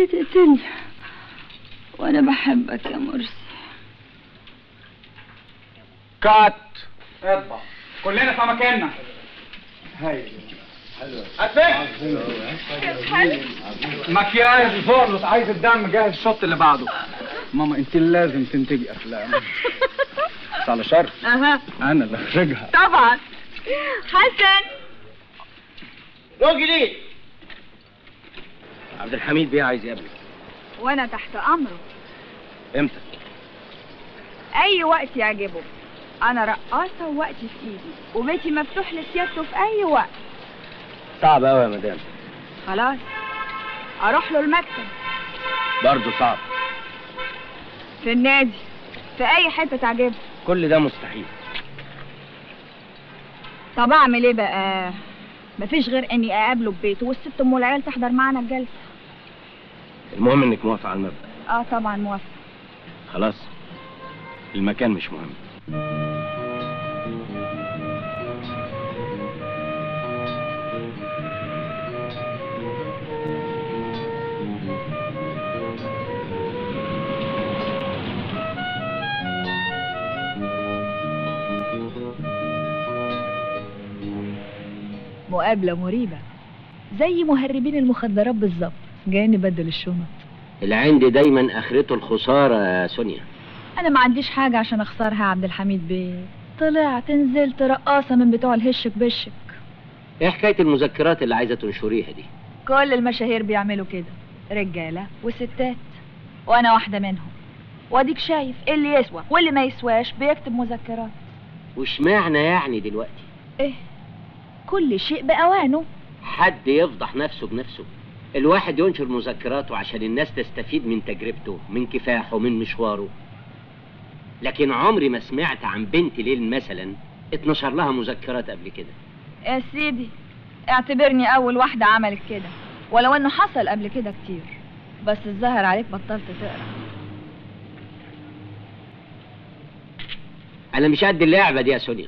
ليه تقتلني وانا بحبك يا مرسي كات اطبع كلنا في مكاننا مكياج فورلوس عايز الدم جاهز الشوط اللي بعده ماما انت لازم تنتجي افلام بس على شرط اها انا اللي اخرجها طبعا حسن روجي ليه عبد الحميد بيه عايز يقابلك وانا تحت امره امتى اي وقت يعجبه انا رقاصه ووقتي في ايدي وبيتي مفتوح لسيادته في اي وقت صعب قوي يا مدام خلاص اروح له المكتب برضه صعب في النادي في اي حته تعجبه كل ده مستحيل طب اعمل ايه بقى مفيش غير اني اقابله ببيته والست ام العيال تحضر معانا الجلسه المهم انك موافق على المبدأ اه طبعا موافقه خلاص المكان مش مهم مقابلة مريبة زي مهربين المخدرات بالظبط جايين نبدل الشنط العند دايما اخرته الخسارة يا سونيا انا ما عنديش حاجة عشان اخسرها يا عبد الحميد بيه طلعت نزلت رقاصة من بتوع الهشك بشك ايه حكاية المذكرات اللي عايزة تنشريها دي كل المشاهير بيعملوا كده رجالة وستات وانا واحدة منهم واديك شايف إيه اللي يسوى واللي ما يسواش بيكتب مذكرات وش معنى يعني دلوقتي ايه كل شيء بأوانه حد يفضح نفسه بنفسه الواحد ينشر مذكراته عشان الناس تستفيد من تجربته من كفاحه من مشواره لكن عمري ما سمعت عن بنت ليل مثلا اتنشر لها مذكرات قبل كده يا سيدي اعتبرني اول واحدة عملت كده ولو انه حصل قبل كده كتير بس الظاهر عليك بطلت تقرا انا مش قد اللعبة دي يا سونيا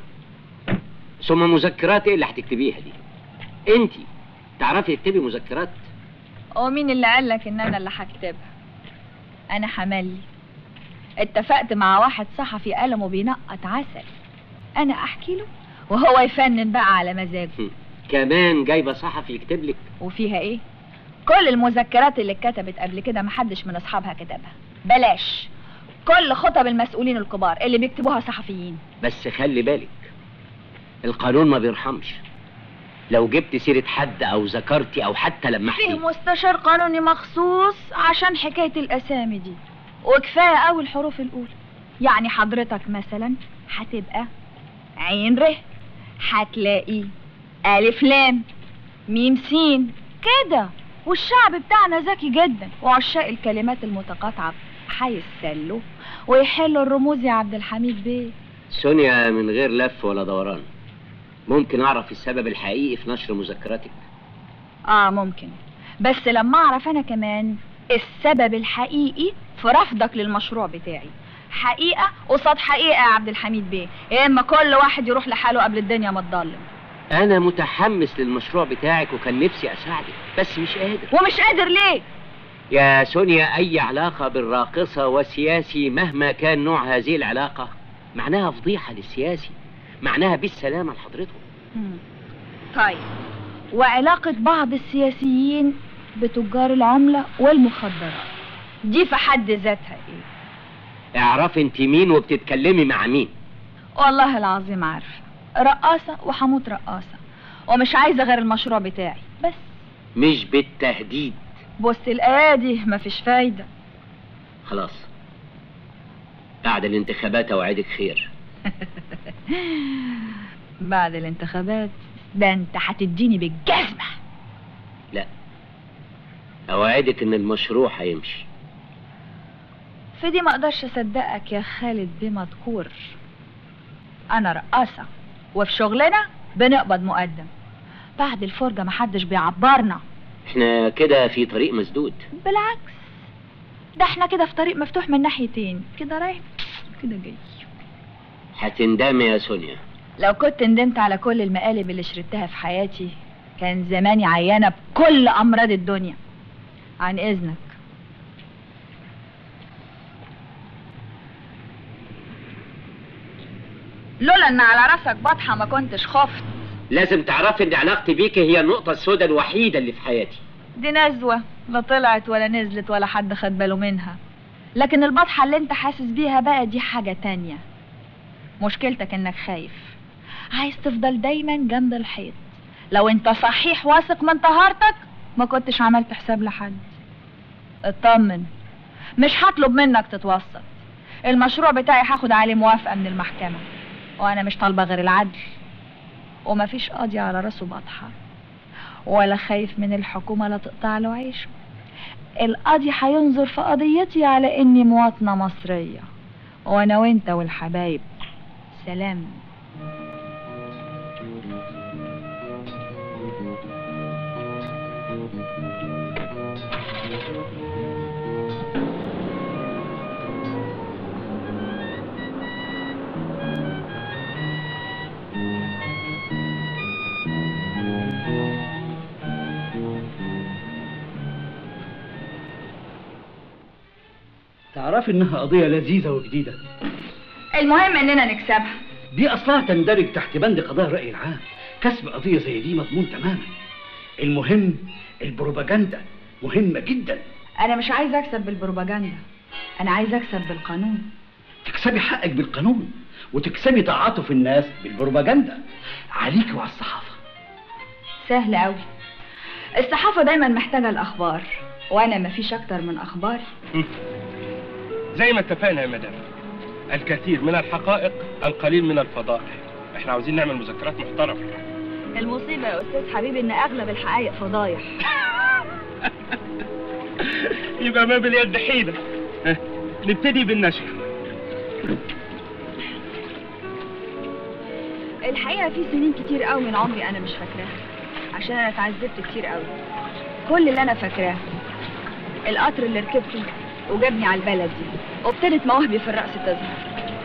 ثم مذكرات ايه اللي هتكتبيها دي انتي تعرفي تكتبي مذكرات ومين اللي قالك ان انا اللي هكتبها انا حملي اتفقت مع واحد صحفي قلمه بينقط عسل انا احكي له وهو يفنن بقى على مزاجه كمان جايبة صحفي يكتب لك وفيها ايه كل المذكرات اللي اتكتبت قبل كده محدش من اصحابها كتبها بلاش كل خطب المسؤولين الكبار اللي بيكتبوها صحفيين بس خلي بالك القانون ما بيرحمش لو جبت سيرة حد او ذكرتي او حتى فيه لمحتي مستشار قانوني مخصوص عشان حكاية الأسامي دي وكفاية أوي الحروف الأولى يعني حضرتك مثلا هتبقى عين ر هتلاقي ألف لام ميم سين كده والشعب بتاعنا ذكي جدا وعشاق الكلمات المتقاطعة هيستلوا ويحلوا الرموز يا عبد الحميد بيه سونيا من غير لف ولا دوران ممكن اعرف السبب الحقيقي في نشر مذكراتك اه ممكن بس لما اعرف انا كمان السبب الحقيقي في رفضك للمشروع بتاعي حقيقة قصاد حقيقة يا عبد الحميد بيه يا اما كل واحد يروح لحاله قبل الدنيا ما تضلم انا متحمس للمشروع بتاعك وكان نفسي اساعدك بس مش قادر ومش قادر ليه يا سونيا اي علاقة بالراقصة وسياسي مهما كان نوع هذه العلاقة معناها فضيحة للسياسي معناها بالسلامة لحضرته مم. طيب وعلاقة بعض السياسيين بتجار العملة والمخدرات دي في حد ذاتها ايه اعرفي انت مين وبتتكلمي مع مين والله العظيم عارفة رقاصة وحموت رقاصة ومش عايزة غير المشروع بتاعي بس مش بالتهديد بص الآيادي مفيش فايدة خلاص بعد الانتخابات اوعدك خير بعد الانتخابات ده انت هتديني بالجزمة لا اوعدك ان المشروع هيمشي في دي ما اقدرش اصدقك يا خالد بيه مذكور انا رقاصة وفي شغلنا بنقبض مقدم بعد الفرجة محدش بيعبرنا احنا كده في طريق مسدود بالعكس ده احنا كده في طريق مفتوح من ناحيتين كده رايح كده جاي هتندمي يا سونيا لو كنت ندمت على كل المقالب اللي شربتها في حياتي كان زماني عيانة بكل أمراض الدنيا عن إذنك لولا ان على راسك بطحه ما كنتش خفت لازم تعرفي ان علاقتي بيكي هي النقطة السوداء الوحيدة اللي في حياتي دي نزوه لا طلعت ولا نزلت ولا حد خد باله منها لكن البطحه اللي انت حاسس بيها بقى دي حاجه تانية مشكلتك انك خايف عايز تفضل دايما جنب الحيط لو انت صحيح واثق من طهارتك ما كنتش عملت حساب لحد اطمن مش هطلب منك تتوسط المشروع بتاعي هاخد عليه موافقة من المحكمة وانا مش طالبة غير العدل ومفيش قاضي على راسه بطحة ولا خايف من الحكومة لا تقطع له عيشه القاضي هينظر في قضيتي على اني مواطنة مصرية وانا وانت والحبايب سلام تعرفي انها قضية لذيذة وجديدة المهم اننا نكسبها دي اصلها تندرج تحت بند قضاء الرأي العام كسب قضية زي دي مضمون تماما المهم البروباجندا مهمة جدا انا مش عايز اكسب بالبروباجندا انا عايز اكسب بالقانون تكسبي حقك بالقانون وتكسبي تعاطف الناس بالبروباجندا عليكي وعلى الصحافة سهل قوي الصحافة دايما محتاجة الاخبار وانا مفيش اكتر من اخباري زي ما اتفقنا يا مدام الكثير من الحقائق القليل من الفضائح احنا عاوزين نعمل مذكرات محترمة المصيبة يا استاذ حبيبي ان اغلب الحقائق فضايح يبقى ما باليد حيلة ها، نبتدي بالنشر الحقيقة في سنين كتير قوي من عمري انا مش فاكراها عشان انا اتعذبت كتير قوي كل اللي انا فاكراه القطر اللي ركبته وجابني على البلد دي وابتدت مواهبي في الرقص تظهر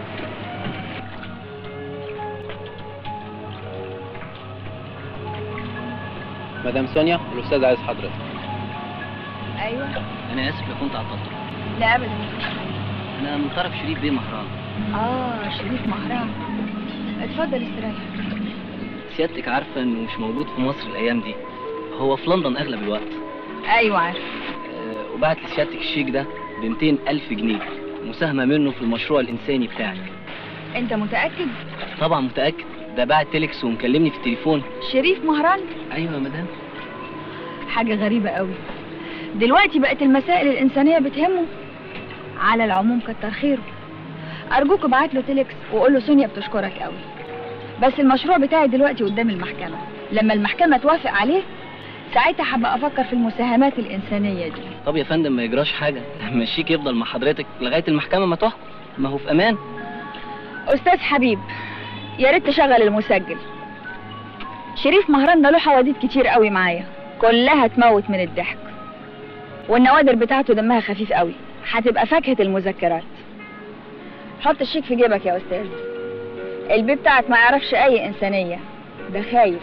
مدام سونيا الاستاذ عايز حضرتك ايوه انا اسف لو كنت عطلتك لا ابدا مفيش حاجة. انا من طرف شريف بيه مهران اه شريف مهران اتفضل استريح سيادتك عارفه انه مش موجود في مصر الايام دي هو في لندن اغلب الوقت ايوه عارف أه وبعت لسيادتك الشيك ده ب 200 الف جنيه مساهمه منه في المشروع الانساني بتاعك انت متأكد طبعا متاكد ده بعت تيلكس ومكلمني في التليفون شريف مهران ايوه يا مدام حاجة غريبة قوي دلوقتي بقت المسائل الإنسانية بتهمه على العموم كتر خيره أرجوك ابعت له تيلكس وقول له سونيا بتشكرك قوي بس المشروع بتاعي دلوقتي قدام المحكمة لما المحكمة توافق عليه ساعتها هبقى أفكر في المساهمات الإنسانية دي طب يا فندم ما يجراش حاجه لما الشيك يفضل مع حضرتك لغايه المحكمه ما تحكم ما هو في امان أستاذ حبيب يا ريت تشغل المسجل شريف مهران ده له حواديت كتير قوي معايا كلها تموت من الضحك والنوادر بتاعته دمها خفيف قوي هتبقى فاكهة المذكرات حط الشيك في جيبك يا أستاذ البي بتاعك ما يعرفش أي إنسانية ده خايف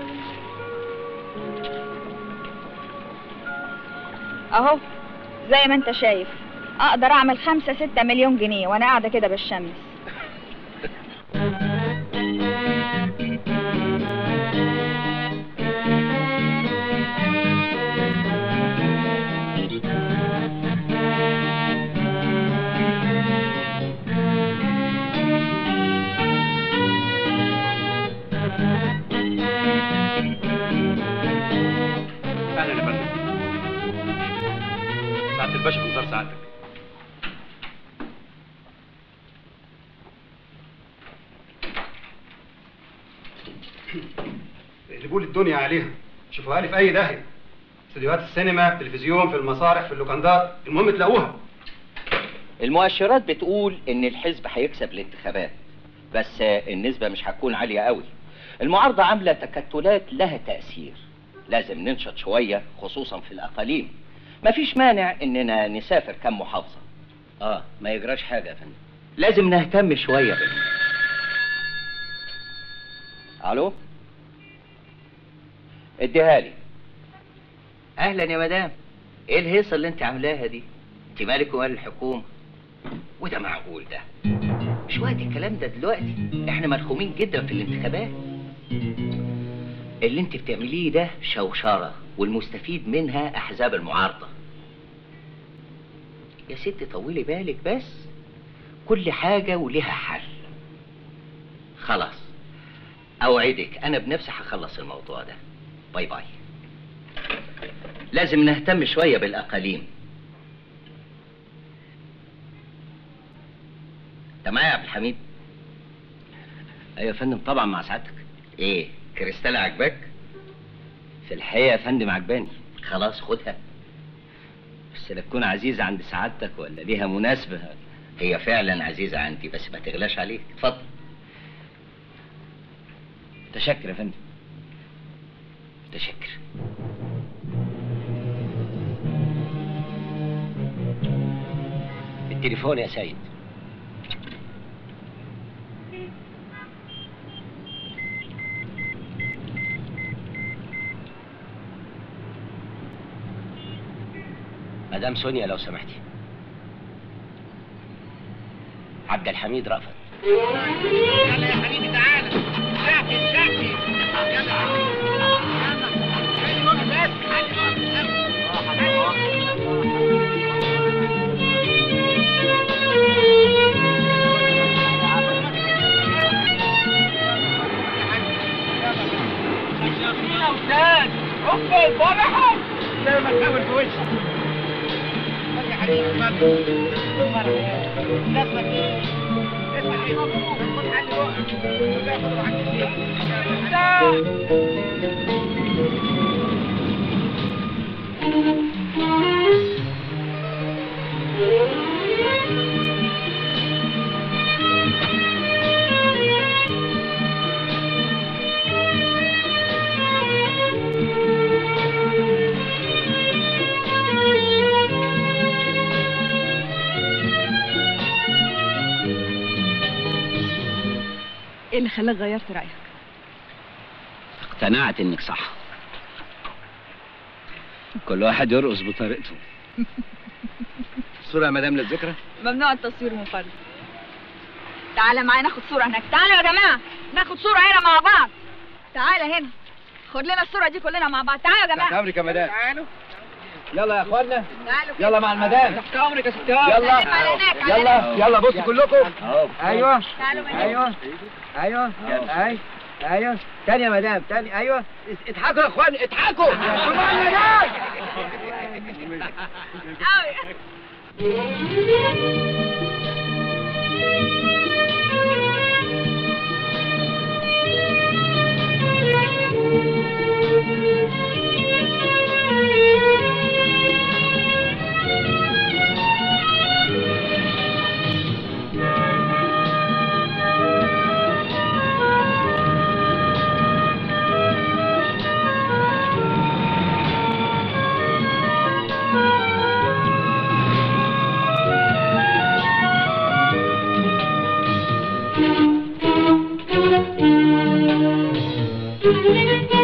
أهو زي ما أنت شايف أقدر أعمل خمسة ستة مليون جنيه وأنا قاعدة كده بالشمس اهلا يا فندم سعاده الباشا في انذار سعادتك اقلبوا لي الدنيا عليها شوفوها لي في اي داهيه استديوهات السينما في التلفزيون في المسارح في اللوكاندات المهم تلاقوها المؤشرات بتقول ان الحزب هيكسب الانتخابات بس النسبة مش هتكون عالية قوي المعارضة عاملة تكتلات لها تأثير لازم ننشط شوية خصوصا في الأقاليم مفيش مانع اننا نسافر كم محافظة اه ما يجراش حاجة يا فندم لازم نهتم شوية بهم الو اديها لي اهلا يا مدام ايه الهيصة اللي انت عاملاها دي انت مالك ومال الحكومة وده معقول ده مش وقت الكلام ده دلوقتي احنا ملخومين جدا في الانتخابات اللي انت بتعمليه ده شوشرة والمستفيد منها احزاب المعارضة يا ست طولي بالك بس كل حاجة وليها حل خلاص اوعدك انا بنفسي هخلص الموضوع ده باي باي لازم نهتم شوية بالاقاليم انت معايا يا عبد الحميد ايوه يا فندم طبعا مع سعادتك ايه كريستال عجبك في الحقيقه يا فندم عجباني خلاص خدها بس لا تكون عزيزه عند سعادتك ولا ليها مناسبه هي فعلا عزيزة عندي بس ما تغلاش عليك اتفضل متشكر يا فندم متشكر التليفون يا سيد مدام سونيا لو سمحتي عبد الحميد رأفت يلا يا حبيبي تعالى شاكي شاكي يلا يا حبيبي يلا بس يا استاذ هوبا الفرحه زي ما تحاول في وشك يا حبيبي اتفضل الفرحه يا اسمك ايه؟ اسمك ايه؟ خد حد وقع وياخد وعك ايه اللي خلاك غيرت رايك اقتنعت انك صح كل واحد يرقص بطريقته صورة يا مدام للذكرى ممنوع التصوير منفرد تعالى معايا ناخد صورة هناك تعالوا يا جماعة ناخد صورة هنا مع بعض تعالى هنا خد لنا الصورة دي كلنا مع بعض تعالوا يا تحت جماعة امرك يا مدام تعالوا يلا يا اخوانا تعالوا كده. يلا مع المدام تحت امرك يا ست يلا يلا يلا بصوا كلكم ايوه تعالوا من هنا. ايوه ايوه ايوه ايوه تاني يا مدام تاني ايوه اضحكوا يا اخوان اضحكوا كمان يا Thank you.